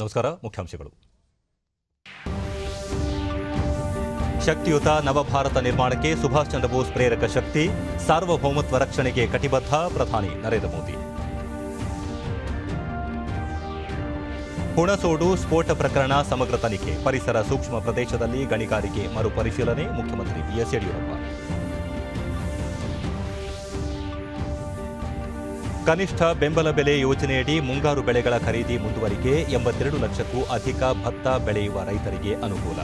ನಮಸ್ಕಾರ ಮುಖ್ಯಾಂಶಗಳು ಶಕ್ತಿಯುತ ನವಭಾರತ ನಿರ್ಮಾಣಕ್ಕೆ ಸುಭಾಷ್ ಚಂದ್ರ ಬೋಸ್ ಪ್ರೇರಕ ಶಕ್ತಿ ಸಾರ್ವಭೌಮತ್ವ ರಕ್ಷಣೆಗೆ ಕಟಿಬದ್ಧ ಪ್ರಧಾನಿ ನರೇಂದ್ರ ಮೋದಿ ಹುಣಸೋಡು ಸ್ಫೋಟ ಪ್ರಕರಣ ಸಮಗ್ರ ತನಿಖೆ ಪರಿಸರ ಸೂಕ್ಷ್ಮ ಪ್ರದೇಶದಲ್ಲಿ ಗಣಿಗಾರಿಕೆ ಮರುಪರಿಶೀಲನೆ ಮುಖ್ಯಮಂತ್ರಿ ಬಿಎಸ್ ಯಡಿಯೂರಪ್ಪ ಕನಿಷ್ಠ ಬೆಂಬಲ ಬೆಲೆ ಯೋಜನೆಯಡಿ ಮುಂಗಾರು ಬೆಳೆಗಳ ಖರೀದಿ ಮುಂದುವರಿಕೆ ಎಂಬತ್ತೆರಡು ಲಕ್ಷಕ್ಕೂ ಅಧಿಕ ಭತ್ತ ಬೆಳೆಯುವ ರೈತರಿಗೆ ಅನುಕೂಲ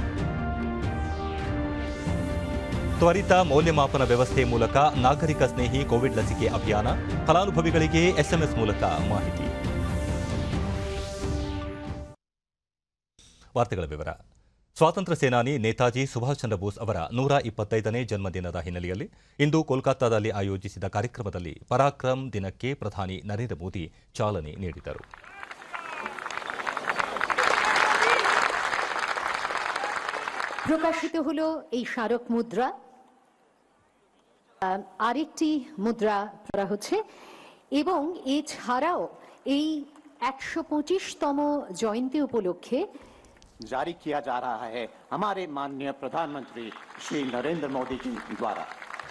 ತ್ವರಿತ ಮೌಲ್ಯಮಾಪನ ವ್ಯವಸ್ಥೆ ಮೂಲಕ ನಾಗರಿಕ ಸ್ನೇಹಿ ಕೋವಿಡ್ ಲಸಿಕೆ ಅಭಿಯಾನ ಫಲಾನುಭವಿಗಳಿಗೆ ಎಸ್ಎಂಎಸ್ ಮೂಲಕ ಮಾಹಿತಿ ವಾರ್ತೆಗಳ ವಿವರ ಸ್ವಾತಂತ್ರ್ಯ ಸೇನಾನಿ ನೇತಾಜಿ ಸುಭಾಷ್ ಚಂದ್ರ ಬೋಸ್ ಅವರ ನೂರ ಇಪ್ಪತ್ತೈದನೇ ಜನ್ಮದಿನದ ಹಿನ್ನೆಲೆಯಲ್ಲಿ ಇಂದು ಕೋಲ್ಕತ್ತಾದಲ್ಲಿ ಆಯೋಜಿಸಿದ ಕಾರ್ಯಕ್ರಮದಲ್ಲಿ ಪರಾಕ್ರಮ್ ದಿನಕ್ಕೆ ಪ್ರಧಾನಿ ನರೇಂದ್ರ ಮೋದಿ ಚಾಲನೆ ನೀಡಿದರು প্রকাশিত হলো এই স্মারক মুদ্রা আহ, আরেকটি মুদ্রা করা হচ্ছে এবং এছাড়াও এই একশো পঁচিশতম জয়ন্তী উপলক্ষে जारी किया जा रहा है हमारे माननीय प्रधानमंत्री श्री नरेंद्र मोदी जी द्वारा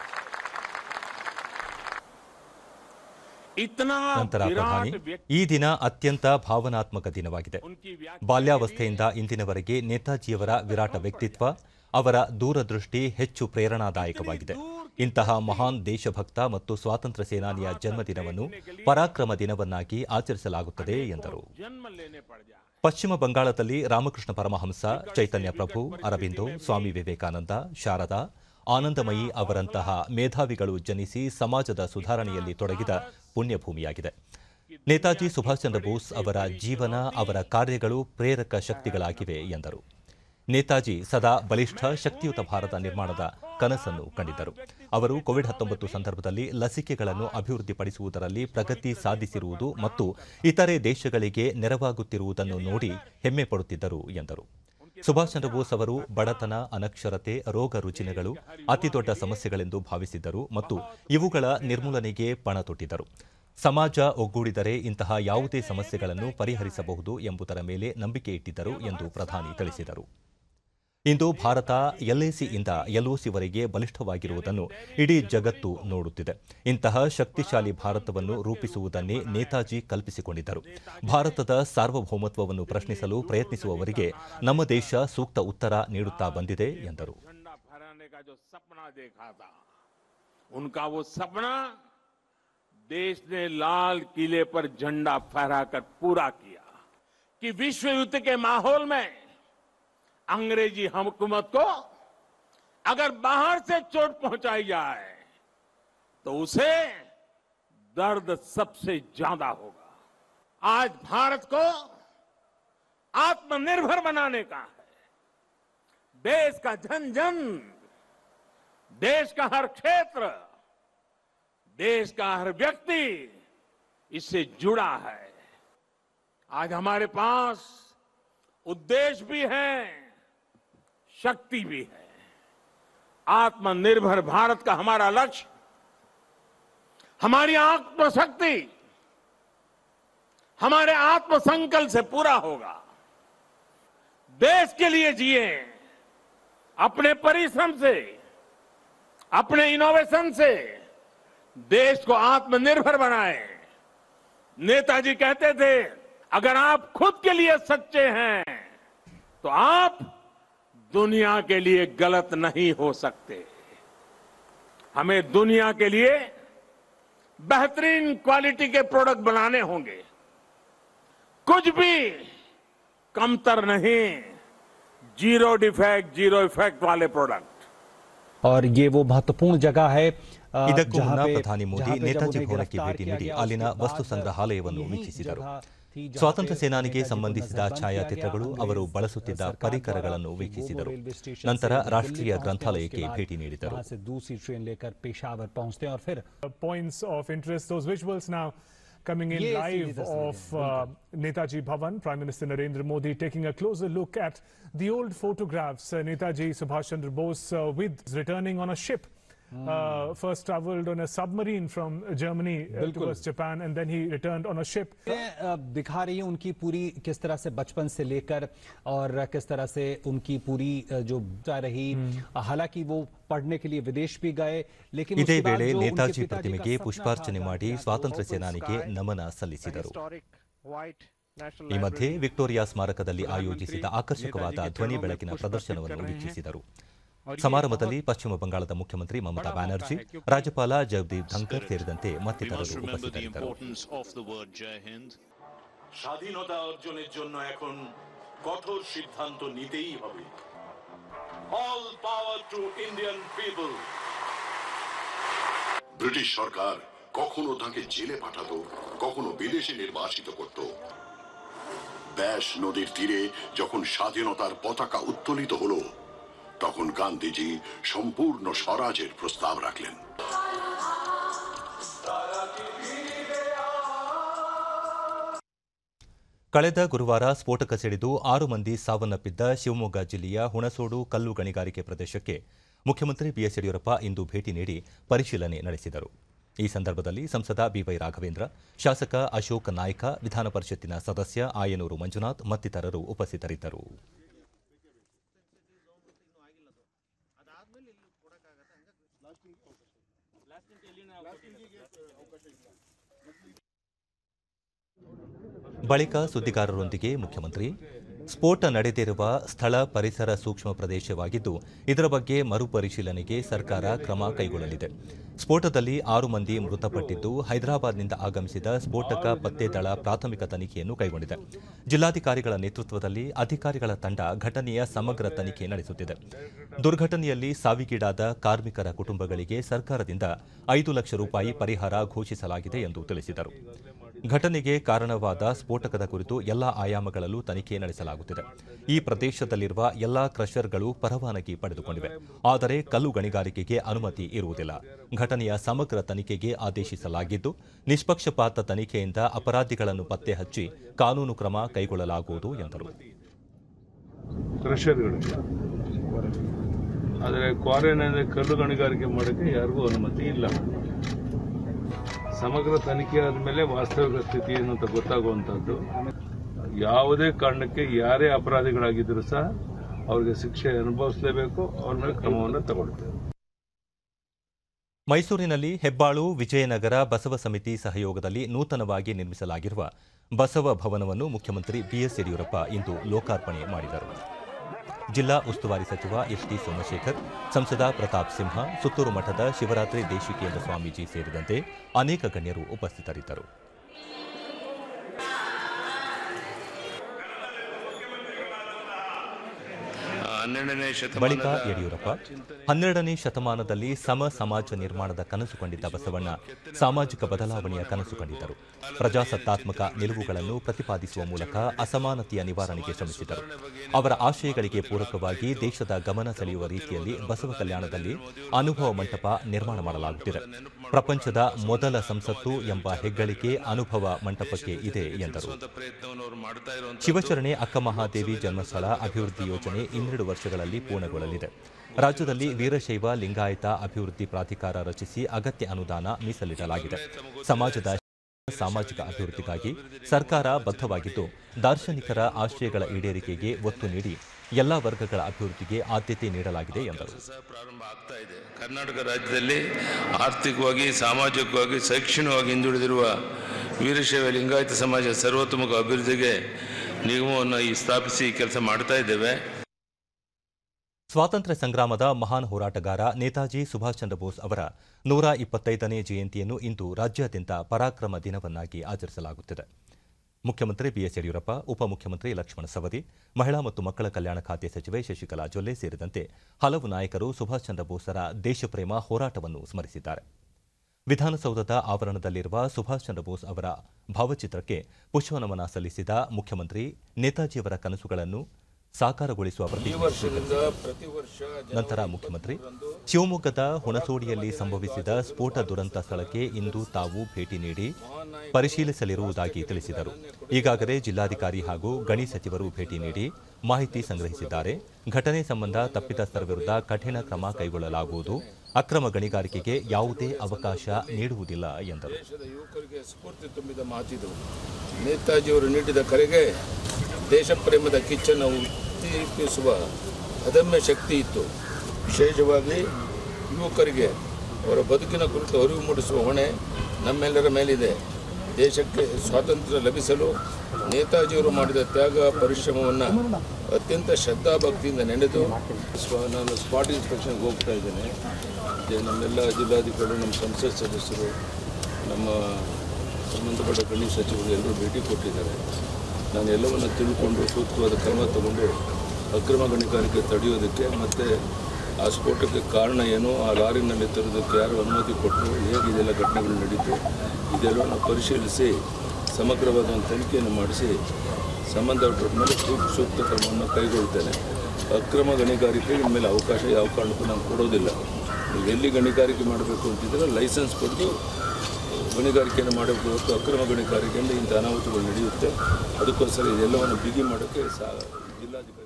इतना ನಂತರ ಪ್ರಧಾನಿ विराट व्यक्ति ಈ ದಿನ ಅತ್ಯಂತ ಭಾವನಾತ್ಮಕ ದಿನವಾಗಿದೆ उनकी व्याख्या ಬಾಲ್ಯಾವಸ್ಥೆಯಿಂದ ಇಂದಿನವರೆಗೆ ನೇತಾಜಿಯವರ ವಿರಾಟ ವ್ಯಕ್ತಿತ್ವ ಅವರ ದೂರದೃಷ್ಟಿ ಹೆಚ್ಚು ಪ್ರೇರಣಾದಾಯಕವಾಗಿದೆ ಇಂತಹ ಮಹಾನ್ ದೇಶಭಕ್ತ ಮತ್ತು ಸ್ವಾತಂತ್ರ್ಯ ಸೇನಾನಿಯ ಜನ್ಮದಿನವನ್ನು ಪರಾಕ್ರಮ ದಿನವನ್ನಾಗಿ ಆಚರಿಸಲಾಗುತ್ತದೆ ಎಂದರು जन्म लेने पड़ जाए ಪಶ್ಚಿಮ ಬಂಗಾಳದಲ್ಲಿ ರಾಮಕೃಷ್ಣ ಪರಮಹಂಸ ಚೈತನ್ಯ ಪ್ರಭು ಅರಬಿಂದೋ ಸ್ವಾಮಿ ವಿವೇಕಾನಂದ ಶಾರದಾ ಆನಂದಮಯಿ ಅವರಂತಹ ಮೇಧಾವಿಗಳು ಜನಿಸಿ ಸಮಾಜದ ಸುಧಾರಣೆಯಲ್ಲಿ ತೊಡಗಿದ ಪುಣ್ಯಭೂಮಿಯಾಗಿದೆ ನೇತಾಜಿ ಸುಭಾಷ್ ಚಂದ್ರ ಬೋಸ್ ಅವರ ಜೀವನ ಅವರ ಕಾರ್ಯಗಳು ಪ್ರೇರಕ ಶಕ್ತಿಗಳಾಗಿವೆ ಎಂದರು ನೇತಾಜಿ ಸದಾ ಬಲಿಷ್ಠ ಶಕ್ತಿಯುತ ಭಾರತ ನಿರ್ಮಾಣದ ಕನಸನ್ನು ಕಂಡಿದ್ದರು ಅವರು ಕೋವಿಡ್ ಹತ್ತೊಂಬತ್ತು ಸಂದರ್ಭದಲ್ಲಿ ಲಸಿಕೆಗಳನ್ನು ಅಭಿವೃದ್ಧಿಪಡಿಸುವುದರಲ್ಲಿ ಪ್ರಗತಿ ಸಾಧಿಸಿರುವುದು ಮತ್ತು ಇತರೆ ದೇಶಗಳಿಗೆ ನೆರವಾಗುತ್ತಿರುವುದನ್ನು ನೋಡಿ ಹೆಮ್ಮೆ ಪಡುತ್ತಿದ್ದರು ಎಂದರು ಸುಭಾಷ್ ಚಂದ್ರ ಬೋಸ್ ಅವರು ಬಡತನ ಅನಕ್ಷರತೆ ರೋಗ ರುಜಿನಗಳು ಅತಿದೊಡ್ಡ ಸಮಸ್ಯೆಗಳೆಂದು ಭಾವಿಸಿದ್ದರು ಮತ್ತು ಇವುಗಳ ನಿರ್ಮೂಲನೆಗೆ ಪಣ ತೊಟ್ಟಿದ್ದರು ಸಮಾಜ ಒಗ್ಗೂಡಿದರೆ ಇಂತಹ ಯಾವುದೇ ಸಮಸ್ಯೆಗಳನ್ನು ಪರಿಹರಿಸಬಹುದು ಎಂಬುದರ ಮೇಲೆ ನಂಬಿಕೆ ಇಟ್ಟಿದ್ದರು ಎಂದು ಪ್ರಧಾನಿ ತಿಳಿಸಿದರು ಇಂದು ಭಾರತ ಎಲ್ಎಸಿಯಿಂದ ಎಲ್ಒಸಿವರೆಗೆ ಬಲಿಷ್ಠವಾಗಿರುವುದನ್ನು ಇಡೀ ಜಗತ್ತು ನೋಡುತ್ತಿದೆ ಇಂತಹ ಶಕ್ತಿಶಾಲಿ ಭಾರತವನ್ನು ರೂಪಿಸುವುದನ್ನೇ ನೇತಾಜಿ ಕಲ್ಪಿಸಿಕೊಂಡಿದ್ದರು ಭಾರತದ ಸಾರ್ವಭೌಮತ್ವವನ್ನು ಪ್ರಶ್ನಿಸಲು ಪ್ರಯತ್ನಿಸುವವರಿಗೆ ನಮ್ಮ ದೇಶ ಸೂಕ್ತ ಉತ್ತರ ನೀಡುತ್ತಾ ಬಂದಿದೆ ಎಂದರು झंडा फहराने का जो सपना देखा था उनका वो सपना देश ने लाल किले पर झंडा फहराकर पूरा किया कि विश्व युद्ध के माहौल में अंग्रेजी हुकूमत को अगर बाहर से चोट पहुंचाई जाए तो उसे दर्द सबसे ज्यादा होगा आज भारत को आत्मनिर्भर बनाने का है देश का जन जन देश का हर क्षेत्र देश का हर व्यक्ति इससे जुड़ा है आज हमारे पास उद्देश्य भी है शक्ति भी है आत्मनिर्भर भारत का हमारा लक्ष्य हमारी आत्मशक्ति हमारे आत्मसंकल्प से पूरा होगा देश के लिए जिए अपने परिश्रम से अपने इनोवेशन से देश को आत्मनिर्भर बनाए नेताजी कहते थे अगर आप खुद के लिए सच्चे हैं तो आप दुनिया के लिए गलत नहीं हो सकते हमें दुनिया के लिए बेहतरीन क्वालिटी के प्रोडक्ट बनाने होंगे कुछ भी कमतर नहीं जीरो डिफेक्ट जीरो इफेक्ट वाले प्रोडक्ट और ये वो महत्वपूर्ण जगह है अ, ಇದಕ್ಕೂ जहाँ ಮುನ್ನ पे- ಪ್ರಧಾನಿ ಮೋದಿ जहाँ पे जब ನೇತಾಜಿ उन्हें ಭವನಕ್ಕೆ गिरफ्तार ಭೇಟಿ किया ನೀಡಿ गया, ಅಲ್ಲಿನ उसके ವಸ್ತು बाद ಸಂಗ್ರಹಾಲಯವನ್ನು यही ವೀಕ್ಷಿಸಿದರು जगह थी जहाँ ಸ್ವಾತಂತ್ರ್ಯ पे ಸೇನಾನಿಗೆ नेताजी को ಸಂಬಂಧಿಸಿದ नजरबंद किया गया, ಛಾಯಾಚಿತ್ರಗಳು अंग्रेज ಅವರು ಬಳಸುತ್ತಿದ್ದ सरकार ಪರಿಕರಗಳನ್ನು द्वारा ವೀಕ್ಷಿಸಿದರು वो रेलवे स्टेशन ನಂತರ से दिल्ली ರಾಷ್ಟ್ರೀಯ पहुंचते हैं, ಗ್ರಂಥಾಲಯಕ್ಕೆ उसके बाद ಭೇಟಿ ನೀಡಿದರು वहाँ से दूसरी ट्रेन लेकर पेशावर पहुंचते हैं और फिर points of interest. Those visuals now coming in Yes, live yes, yes, of yes, uh, Netaji Bhavan, Prime Minister Narendra Modi taking a closer look at the old photographs. Uh, Netaji Subhash Chandra Bose uh, with returning on a ship uh, first traveled on a submarine from Germany uh, towards Japan, and then he returned on a ship. ये, अ, दिखा रही है उनकी पूरी किस तरह से बचपन से लेकर और किस तरह से उनकी पूरी अ, जो जा रही हालांकि वो पढ़ने के लिए विदेश भी गए लेकिन ಇದೇ उसके बाद ವೇಳೆ जो उनके ನೇತಾಜಿ पिताजी का ಪ್ರತಿಮೆಗೆ सपना ಪುಷ್ಪಾರ್ಚನೆ था, ಮಾಡಿ Under ಸ್ವಾತಂತ್ರ್ಯ hopeful ಸೇನಾನಿಗೆ sky, ನಮನ the ಸಲ್ಲಿಸಿದರು historic white National ಈ ಮಧ್ಯೆ Library ವಿಕ್ಟೋರಿಯಾ ಸ್ಮಾರಕದಲ್ಲಿ ಆಯೋಜಿಸಿದ ಆಕರ್ಷಕವಾದ ಧ್ವನಿ ಬೆಳಕಿನ ಪ್ರದರ್ಶನವನ್ನು ವೀಕ್ಷಿಸಿದರು ಸಮಾರಂಭದಲ್ಲಿ ಪಶ್ಚಿಮ ಬಂಗಾಳದ ಮುಖ್ಯಮಂತ್ರಿ ಮಮತಾ ಬ್ಯಾನರ್ಜಿ ರಾಜ್ಯಪಾಲ ಜಗದೀಪ್ ಧಂಕರ್ ಸೇರಿದಂತೆ We must ಮತ್ತಿತರರು remember the ಉಪಸ್ಥಿತರಿದ್ದರು importance of the word Jai Hind. স্বাধীনতা অর্জনের জন্য এখন কঠোর সিদ্ধান্ত নিতেই হবে all power to Indian people British সরকার কখনো তাকে জেলে পাঠাতো কখনো বিদেশে নির্বাসিত করত ব্যাস নদীর তীরে যখন স্বাধীনতার পতাকা উত্তোলিত হলো তখন গান্ধীজি সম্পূর্ণ স্বরাজের প্রস্তাব রাখলেন ಕಳೆದ ಗುರುವಾರ ಸ್ಫೋಟಕ ಸಿಡಿದು ಆರು ಮಂದಿ ಸಾವನ್ನಪ್ಪಿದ್ದ ಶಿವಮೊಗ್ಗ ಜಿಲ್ಲೆಯ ಹುಣಸೋಡು ಕಲ್ಲು ಗಣಿಗಾರಿಕೆ ಪ್ರದೇಶಕ್ಕೆ ಮುಖ್ಯಮಂತ್ರಿ ಬಿಎಸ್ ಯಡಿಯೂರಪ್ಪ ಇಂದು ಭೇಟಿ ನೀಡಿ ಪರಿಶೀಲನೆ ನಡೆಸಿದರು ಈ ಸಂದರ್ಭದಲ್ಲಿ ಸಂಸದ ಬಿವೈ ರಾಘವೇಂದ್ರ ಶಾಸಕ ಅಶೋಕ್ ನಾಯ್ಕ ವಿಧಾನ ಪರಿಷತ್ತಿನ ಸದಸ್ಯ ಆಯನೂರು ಮಂಜುನಾಥ್ ಮತ್ತಿತರರು ಉಪಸ್ಥಿತರಿದ್ದರು ಬಳಿಕ ಸುದ್ದಿಗಾರರೊಂದಿಗೆ ಮುಖ್ಯಮಂತ್ರಿ ಸ್ಫೋಟ ನಡೆದಿರುವ ಸ್ಥಳ ಪರಿಸರ ಸೂಕ್ಷ್ಮ ಪ್ರದೇಶವಾಗಿದ್ದು ಇದರ ಬಗ್ಗೆ ಮರುಪರಿಶೀಲನೆಗೆ ಸರ್ಕಾರ ಕ್ರಮ ಕೈಗೊಳ್ಳಲಿದೆ ಸ್ಫೋಟದಲ್ಲಿ ಆರು ಮಂದಿ ಮೃತಪಟ್ಟಿದ್ದು ಹೈದರಾಬಾದ್ನಿಂದ ಆಗಮಿಸಿದ ಸ್ಫೋಟಕ ಪತ್ತೆ ದಳ ಪ್ರಾಥಮಿಕ ತನಿಖೆಯನ್ನು ಕೈಗೊಂಡಿದೆ ಜಿಲ್ಲಾಧಿಕಾರಿಗಳ ನೇತೃತ್ವದಲ್ಲಿ ಅಧಿಕಾರಿಗಳ ತಂಡ ಘಟನೆಯ ಸಮಗ್ರ ತನಿಖೆ ನಡೆಸುತ್ತಿದೆ ದುರ್ಘಟನೆಯಲ್ಲಿ ಸಾವಿಗೀಡಾದ ಕಾರ್ಮಿಕರ ಕುಟುಂಬಗಳಿಗೆ ಸರ್ಕಾರದಿಂದ ಐದು ಲಕ್ಷ ರೂಪಾಯಿ ಪರಿಹಾರ ಘೋಷಿಸಲಾಗಿದೆ ಎಂದು ತಿಳಿಸಿದರು ಘಟನೆಗೆ ಕಾರಣವಾದ ಸ್ಫೋಟಕದ ಕುರಿತು ಎಲ್ಲಾ ಆಯಾಮಗಳಲ್ಲೂ ತನಿಖೆ ನಡೆಸಲಾಗುತ್ತಿದೆ ಈ ಪ್ರದೇಶದಲ್ಲಿರುವ ಎಲ್ಲಾ ಕ್ರಷರ್ಗಳು ಪರವಾನಗಿ ಪಡೆದುಕೊಂಡಿವೆ ಆದರೆ ಕಲ್ಲು ಗಣಿಗಾರಿಕೆಗೆ ಅನುಮತಿ ಇರುವುದಿಲ್ಲ ಘಟನೆಯ ಸಮಗ್ರ ತನಿಖೆಗೆ ಆದೇಶಿಸಲಾಗಿದ್ದು ನಿಷ್ಪಕ್ಷಪಾತ ತನಿಖೆಯಿಂದ ಅಪರಾಧಿಗಳನ್ನು ಪತ್ತೆ ಹಚ್ಚಿ ಕಾನೂನು ಕ್ರಮ ಕೈಗೊಳ್ಳಲಾಗುವುದು ಎಂದರು ಕ್ರಷರ್ಗಳು ಆದರೆ ಕ್ವಾರೆನಲ್ಲಿ ಕಲ್ಲು ಗಣಿಗಾರಿಕೆ ಮಾಡೋಕ್ಕೆ ಯಾರಿಗೂ ಅನುಮತಿ ಇಲ್ಲ ಸಮಗ್ರ ತನಿಖೆ ಆದಮೇಲೆ ವಾಸ್ತವಿಕ ಸ್ಥಿತಿ ಏನು ಅಂತ ಗೊತ್ತಾಗುವಂಥದ್ದು ಯಾವುದೇ ಕಾರಣಕ್ಕೆ ಯಾರೇ ಅಪರಾಧಿಗಳಾಗಿದ್ದರೂ ಸಹ ಅವ್ರಿಗೆ ಶಿಕ್ಷೆ ಅನುಭವಿಸಲೇಬೇಕು ಅವ್ರ ಮೇಲೆ ಕ್ರಮವನ್ನು ತಗೊಳ್ತೇವೆ ಮೈಸೂರಿನಲ್ಲಿ ಹೆಬ್ಬಾಳು ವಿಜಯನಗರ ಬಸವ ಸಮಿತಿ ಸಹಯೋಗದಲ್ಲಿ ನೂತನವಾಗಿ ನಿರ್ಮಿಸಲಾಗಿರುವ ಬಸವ ಭವನವನ್ನು ಮುಖ್ಯಮಂತ್ರಿ ಬಿಎಸ್ ಯಡಿಯೂರಪ್ಪ ಇಂದು ಲೋಕಾರ್ಪಣೆ ಮಾಡಿದರು ಜಿಲ್ಲಾ ಉಸ್ತುವಾರಿ ಸಚಿವ ಎಚ್ಡಿ ಸೋಮಶೇಖರ್ ಸಂಸದ ಪ್ರತಾಪ್ ಸಿಂಹ ಸುತ್ತೂರು ಮಠದ ಶಿವರಾತ್ರಿ ದೇಶಿಕೇಂದ್ರ ಸ್ವಾಮೀಜಿ ಸೇರಿದಂತೆ ಅನೇಕ ಗಣ್ಯರು ಉಪಸ್ಥಿತರಿದ್ದರು ಹನ್ನೆರಡನೇ ಬಳಿಕ ಶತಮಾನದ ಯಡಿಯೂರಪ್ಪ ಹನ್ನೆರಡನೇ ಶತಮಾನದಲ್ಲಿ ಸಮ ಸಮಾಜ ನಿರ್ಮಾಣದ ಕನಸು ಕಂಡಿದ್ದ ಬಸವಣ್ಣ ಸಾಮಾಜಿಕ ಬದಲಾವಣೆಯ ಕನಸು ಕಂಡಿದ್ದರು ಪ್ರಜಾಸತ್ತಾತ್ಮಕ ನಿಲುವುಗಳನ್ನು ಪ್ರತಿಪಾದಿಸುವ ಮೂಲಕ ಅಸಮಾನತೆಯ ನಿವಾರಣೆಗೆ ಶ್ರಮಿಸಿದರು ಅವರ ಆಶಯಗಳಿಗೆ ಪೂರಕವಾಗಿ ದೇಶದ ಗಮನ ಸೆಳೆಯುವ ರೀತಿಯಲ್ಲಿ ಬಸವ ಕಲ್ಯಾಣದಲ್ಲಿ ಅನುಭವ ಮಂಟಪ ನಿರ್ಮಾಣ ಮಾಡಲಾಗುತ್ತಿದೆ ಪ್ರಪಂಚದ ಮೊದಲ ಸಂಸತ್ತು ಎಂಬ ಹೆಗ್ಗಳಿಕೆ ಅನುಭವ ಮಂಟಪಕ್ಕೆ ಇದೆ ಎಂದರು ಪ್ರಯತ್ನವನ್ನು ಅವರು ಮಾಡ್ತಾ ಇರುವಂತ ಶಿವಶರಣೆ ಅಕ್ಕಮಹಾದೇವಿ ಜನ್ಮಸ್ಥಳ ಅಭಿವೃದ್ಧಿ ಯೋಜನೆ ಇನ್ನೆರಡು ವರ್ಷಗಳಲ್ಲಿ ಪೂರ್ಣಗೊಳ್ಳಲಿದೆ ರಾಜ್ಯದಲ್ಲಿ ವೀರಶೈವ ಲಿಂಗಾಯತ ಅಭಿವೃದ್ಧಿ ಪ್ರಾಧಿಕಾರ ರಚಿಸಿ ಅಗತ್ಯ ಅನುದಾನ ಮೀಸಲಿಡಲಾಗಿದೆ ಸಮಾಜದ ಸಾಮಾಜಿಕ ಅಭಿವೃದ್ಧಿಗಾಗಿ ಸರ್ಕಾರ ಬದ್ಧವಾಗಿದ್ದು ದಾರ್ಶನಿಕರ ಆಶಯಗಳ ಈಡೇರಿಕೆಗೆ ಒತ್ತು ನೀಡಿ ಎಲ್ಲಾ ವರ್ಗಗಳ ಅಭಿವೃದ್ಧಿಗೆ ಆದ್ಯತೆ ನೀಡಲಾಗಿದೆ ಎಂದರು ಸಹ ಪ್ರಾರಂಭ ಆಗ್ತಾ ಇದೆ ಕರ್ನಾಟಕ ರಾಜ್ಯದಲ್ಲಿ ಆರ್ಥಿಕವಾಗಿ ಸಾಮಾಜಿಕವಾಗಿ ಶೈಕ್ಷಣಿಕವಾಗಿ ಹಿಂದುಳಿದಿರುವ ವೀರಶೈವ ಲಿಂಗಾಯತ ಸಮಾಜ ಸರ್ವತೋಮುಖ ಅಭಿವೃದ್ಧಿಗೆ ನಿಗಮವನ್ನು ಈ ಸ್ಥಾಪಿಸಿ ಕೆಲಸ ಮಾಡ್ತಾ ಇದ್ದೇವೆ ಸ್ವಾತಂತ್ರ್ಯ ಸಂಗ್ರಾಮದ ಮಹಾನ್ ಹೋರಾಟಗಾರ ನೇತಾಜಿ ಸುಭಾಷ್ ಚಂದ್ರ ಬೋಸ್ ಅವರ ನೂರ ಇಪ್ಪತ್ತೈದನೇ ಜಯಂತಿಯನ್ನು ಇಂದು ರಾಜ್ಯಾದ್ಯಂತ ಪರಾಕ್ರಮ ದಿನವನ್ನಾಗಿ ಆಚರಿಸಲಾಗುತ್ತಿದೆ ಮುಖ್ಯಮಂತ್ರಿ ಬಿಎಸ್ ಯಡಿಯೂರಪ್ಪ ಉಪಮುಖ್ಯಮಂತ್ರಿ ಲಕ್ಷ್ಮಣ ಸವದಿ ಮಹಿಳಾ ಮತ್ತು ಮಕ್ಕಳ ಕಲ್ಯಾಣ ಖಾತೆ ಸಚಿವೆ ಶಶಿಕಲಾ ಜೊಲ್ಲೆ ಸೇರಿದಂತೆ ಹಲವು ನಾಯಕರು ಸುಭಾಷ್ ಚಂದ್ರ ಬೋಸರ ದೇಶಪ್ರೇಮ ಹೋರಾಟವನ್ನು ಸ್ಮರಿಸಿದ್ದಾರೆ ವಿಧಾನಸೌಧದ ಆವರಣದಲ್ಲಿರುವ ಸುಭಾಷ್ ಚಂದ್ರ ಬೋಸ್ ಅವರ ಭಾವಚಿತ್ರಕ್ಕೆ ಪುಷ್ಪನಮನ ಸಲ್ಲಿಸಿದ ಮುಖ್ಯಮಂತ್ರಿ ನೇತಾಜಿಯವರ ಕನಸುಗಳನ್ನು ಸಾಕಾರಗೊಳಿಸುವ ಪ್ರತಿಜ್ಞೆ ಸ್ವೀಕರಿಸಿದರು. ನಂತರ ಮುಖ್ಯಮಂತ್ರಿ ಶಿವಮೊಗ್ಗದ ಹುಣಸೋಡಿಯಲ್ಲಿ ಸಂಭವಿಸಿದ ಸ್ಫೋಟ ದುರಂತ ಸ್ಥಳಕ್ಕೆ ಇಂದು ತಾವು ಭೇಟಿ ನೀಡಿ ಪರಿಶೀಲಿಸಲಿರುವುದಾಗಿ ತಿಳಿಸಿದರು ಈಗಾಗಲೇ ಜಿಲ್ಲಾಧಿಕಾರಿ ಹಾಗೂ ಗಣಿ ಸಚಿವರು ಭೇಟಿ ನೀಡಿ ಮಾಹಿತಿ ಸಂಗ್ರಹಿಸಿದ್ದಾರೆ ಘಟನೆ ಸಂಬಂಧ ತಪ್ಪಿತಸ್ಥರ ವಿರುದ್ಧ ಕಠಿಣ ಕ್ರಮ ಕೈಗೊಳ್ಳಲಾಗುವುದು ಅಕ್ರಮ ಗಣಿಗಾರಿಕೆಗೆ ಯಾವುದೇ ಅವಕಾಶ ನೀಡುವುದಿಲ್ಲ ಎಂದರು ದೇಶದ ಯುವಕರಿಗೆ ಸ್ಫೂರ್ತಿ ತುಂಬಿದ ಮಾತಿದು ನೇತಾಜಿಯವರು ನೀಡಿದ ಕರೆಗೆ ದೇಶ ಪ್ರೇಮದ ಕಿಚ್ಚನ್ನು ಉದ್ದೀಪಿಸುವ ಅದಮ್ಯ ಶಕ್ತಿ ಇತ್ತು ವಿಶೇಷವಾಗಿ ಯುವಕರಿಗೆ ಅವರ ಬದುಕಿನ ಕುರಿತು ಅರಿವು ಮೂಡಿಸುವ ಹೊಣೆ ನಮ್ಮೆಲ್ಲರ ಮೇಲಿದೆ ದೇಶಕ್ಕೆ ಸ್ವಾತಂತ್ರ್ಯ ಲಭಿಸಲು ನೇತಾಜಿಯವರು ಮಾಡಿದ ತ್ಯಾಗ ಪರಿಶ್ರಮವನ್ನು ಅತ್ಯಂತ ಶ್ರದ್ಧಾಭಕ್ತಿಯಿಂದ ನೆನೆದು ಸ್ವ ನಾನು ಸ್ಪಾಟ್ ಇನ್ಸ್ಪೆಕ್ಷನ್ಗೆ ಹೋಗ್ತಾ ಇದ್ದೇನೆ ಮತ್ತೆ ನಮ್ಮೆಲ್ಲ ಜಿಲ್ಲಾಧಿಕಾರಿಗಳು ನಮ್ಮ ಸಂಸತ್ ಸದಸ್ಯರು ನಮ್ಮ ಸಂಬಂಧಪಟ್ಟ ಗಣಿ ಸಚಿವರು ಎಲ್ಲರೂ ಭೇಟಿ ಕೊಟ್ಟಿದ್ದಾರೆ ನಾನು ಎಲ್ಲವನ್ನು ತಿಳ್ಕೊಂಡು ಸೂಕ್ತವಾದ ಕ್ರಮ ತಗೊಂಡು ಅಕ್ರಮ ಗಣಿಗಾರಿಕೆ ತಡೆಯೋದಕ್ಕೆ ಮತ್ತು ಆ ಸ್ಫೋಟಕ್ಕೆ ಕಾರಣ ಏನು ಆ ಲಾರಿನಲ್ಲಿ ತರೋದಕ್ಕೆ ಯಾರು ಅನುಮತಿ ಕೊಟ್ಟರು ಹೇಗೆ ಇದೆಲ್ಲ ಘಟನೆಗಳು ನಡೀತು ಇದೆಲ್ಲವನ್ನು ಪರಿಶೀಲಿಸಿ ಸಮಗ್ರವಾದ ಒಂದು ತನಿಖೆಯನ್ನು ಮಾಡಿಸಿ ಸಂಬಂಧಪಟ್ಟ ಮೇಲೆ ಸೂಕ್ತ ಸೂಕ್ತ ಕ್ರಮವನ್ನು ಕೈಗೊಳ್ತೇನೆ ಅಕ್ರಮ ಗಣಿಗಾರಿಕೆಗೆ ಇನ್ಮೇಲೆ ಅವಕಾಶ ಯಾವ ಕಾರಣಕ್ಕೂ ನಾನು ಕೊಡೋದಿಲ್ಲ ನೀವು ಎಲ್ಲಿ ಗಣಿಗಾರಿಕೆ ಮಾಡಬೇಕು ಅಂತಿದ್ರೆ ಲೈಸೆನ್ಸ್ ಕೊಟ್ಟು ಗಣಿಗಾರಿಕೆಯನ್ನು ಮಾಡಬೇಕು ಹೊರತು ಅಕ್ರಮ ಗಣಿಗಾರಿಕೆಯಿಂದ ಇಂಥ ಅನಾಹುತಗಳು ನಡೆಯುತ್ತೆ ಅದಕ್ಕೋಸ್ಕರ ಇದೆಲ್ಲವನ್ನು ಬಿಗಿ ಮಾಡೋಕ್ಕೆ ಸಾ ಜಿಲ್ಲಾಧಿಕಾರಿಗಳು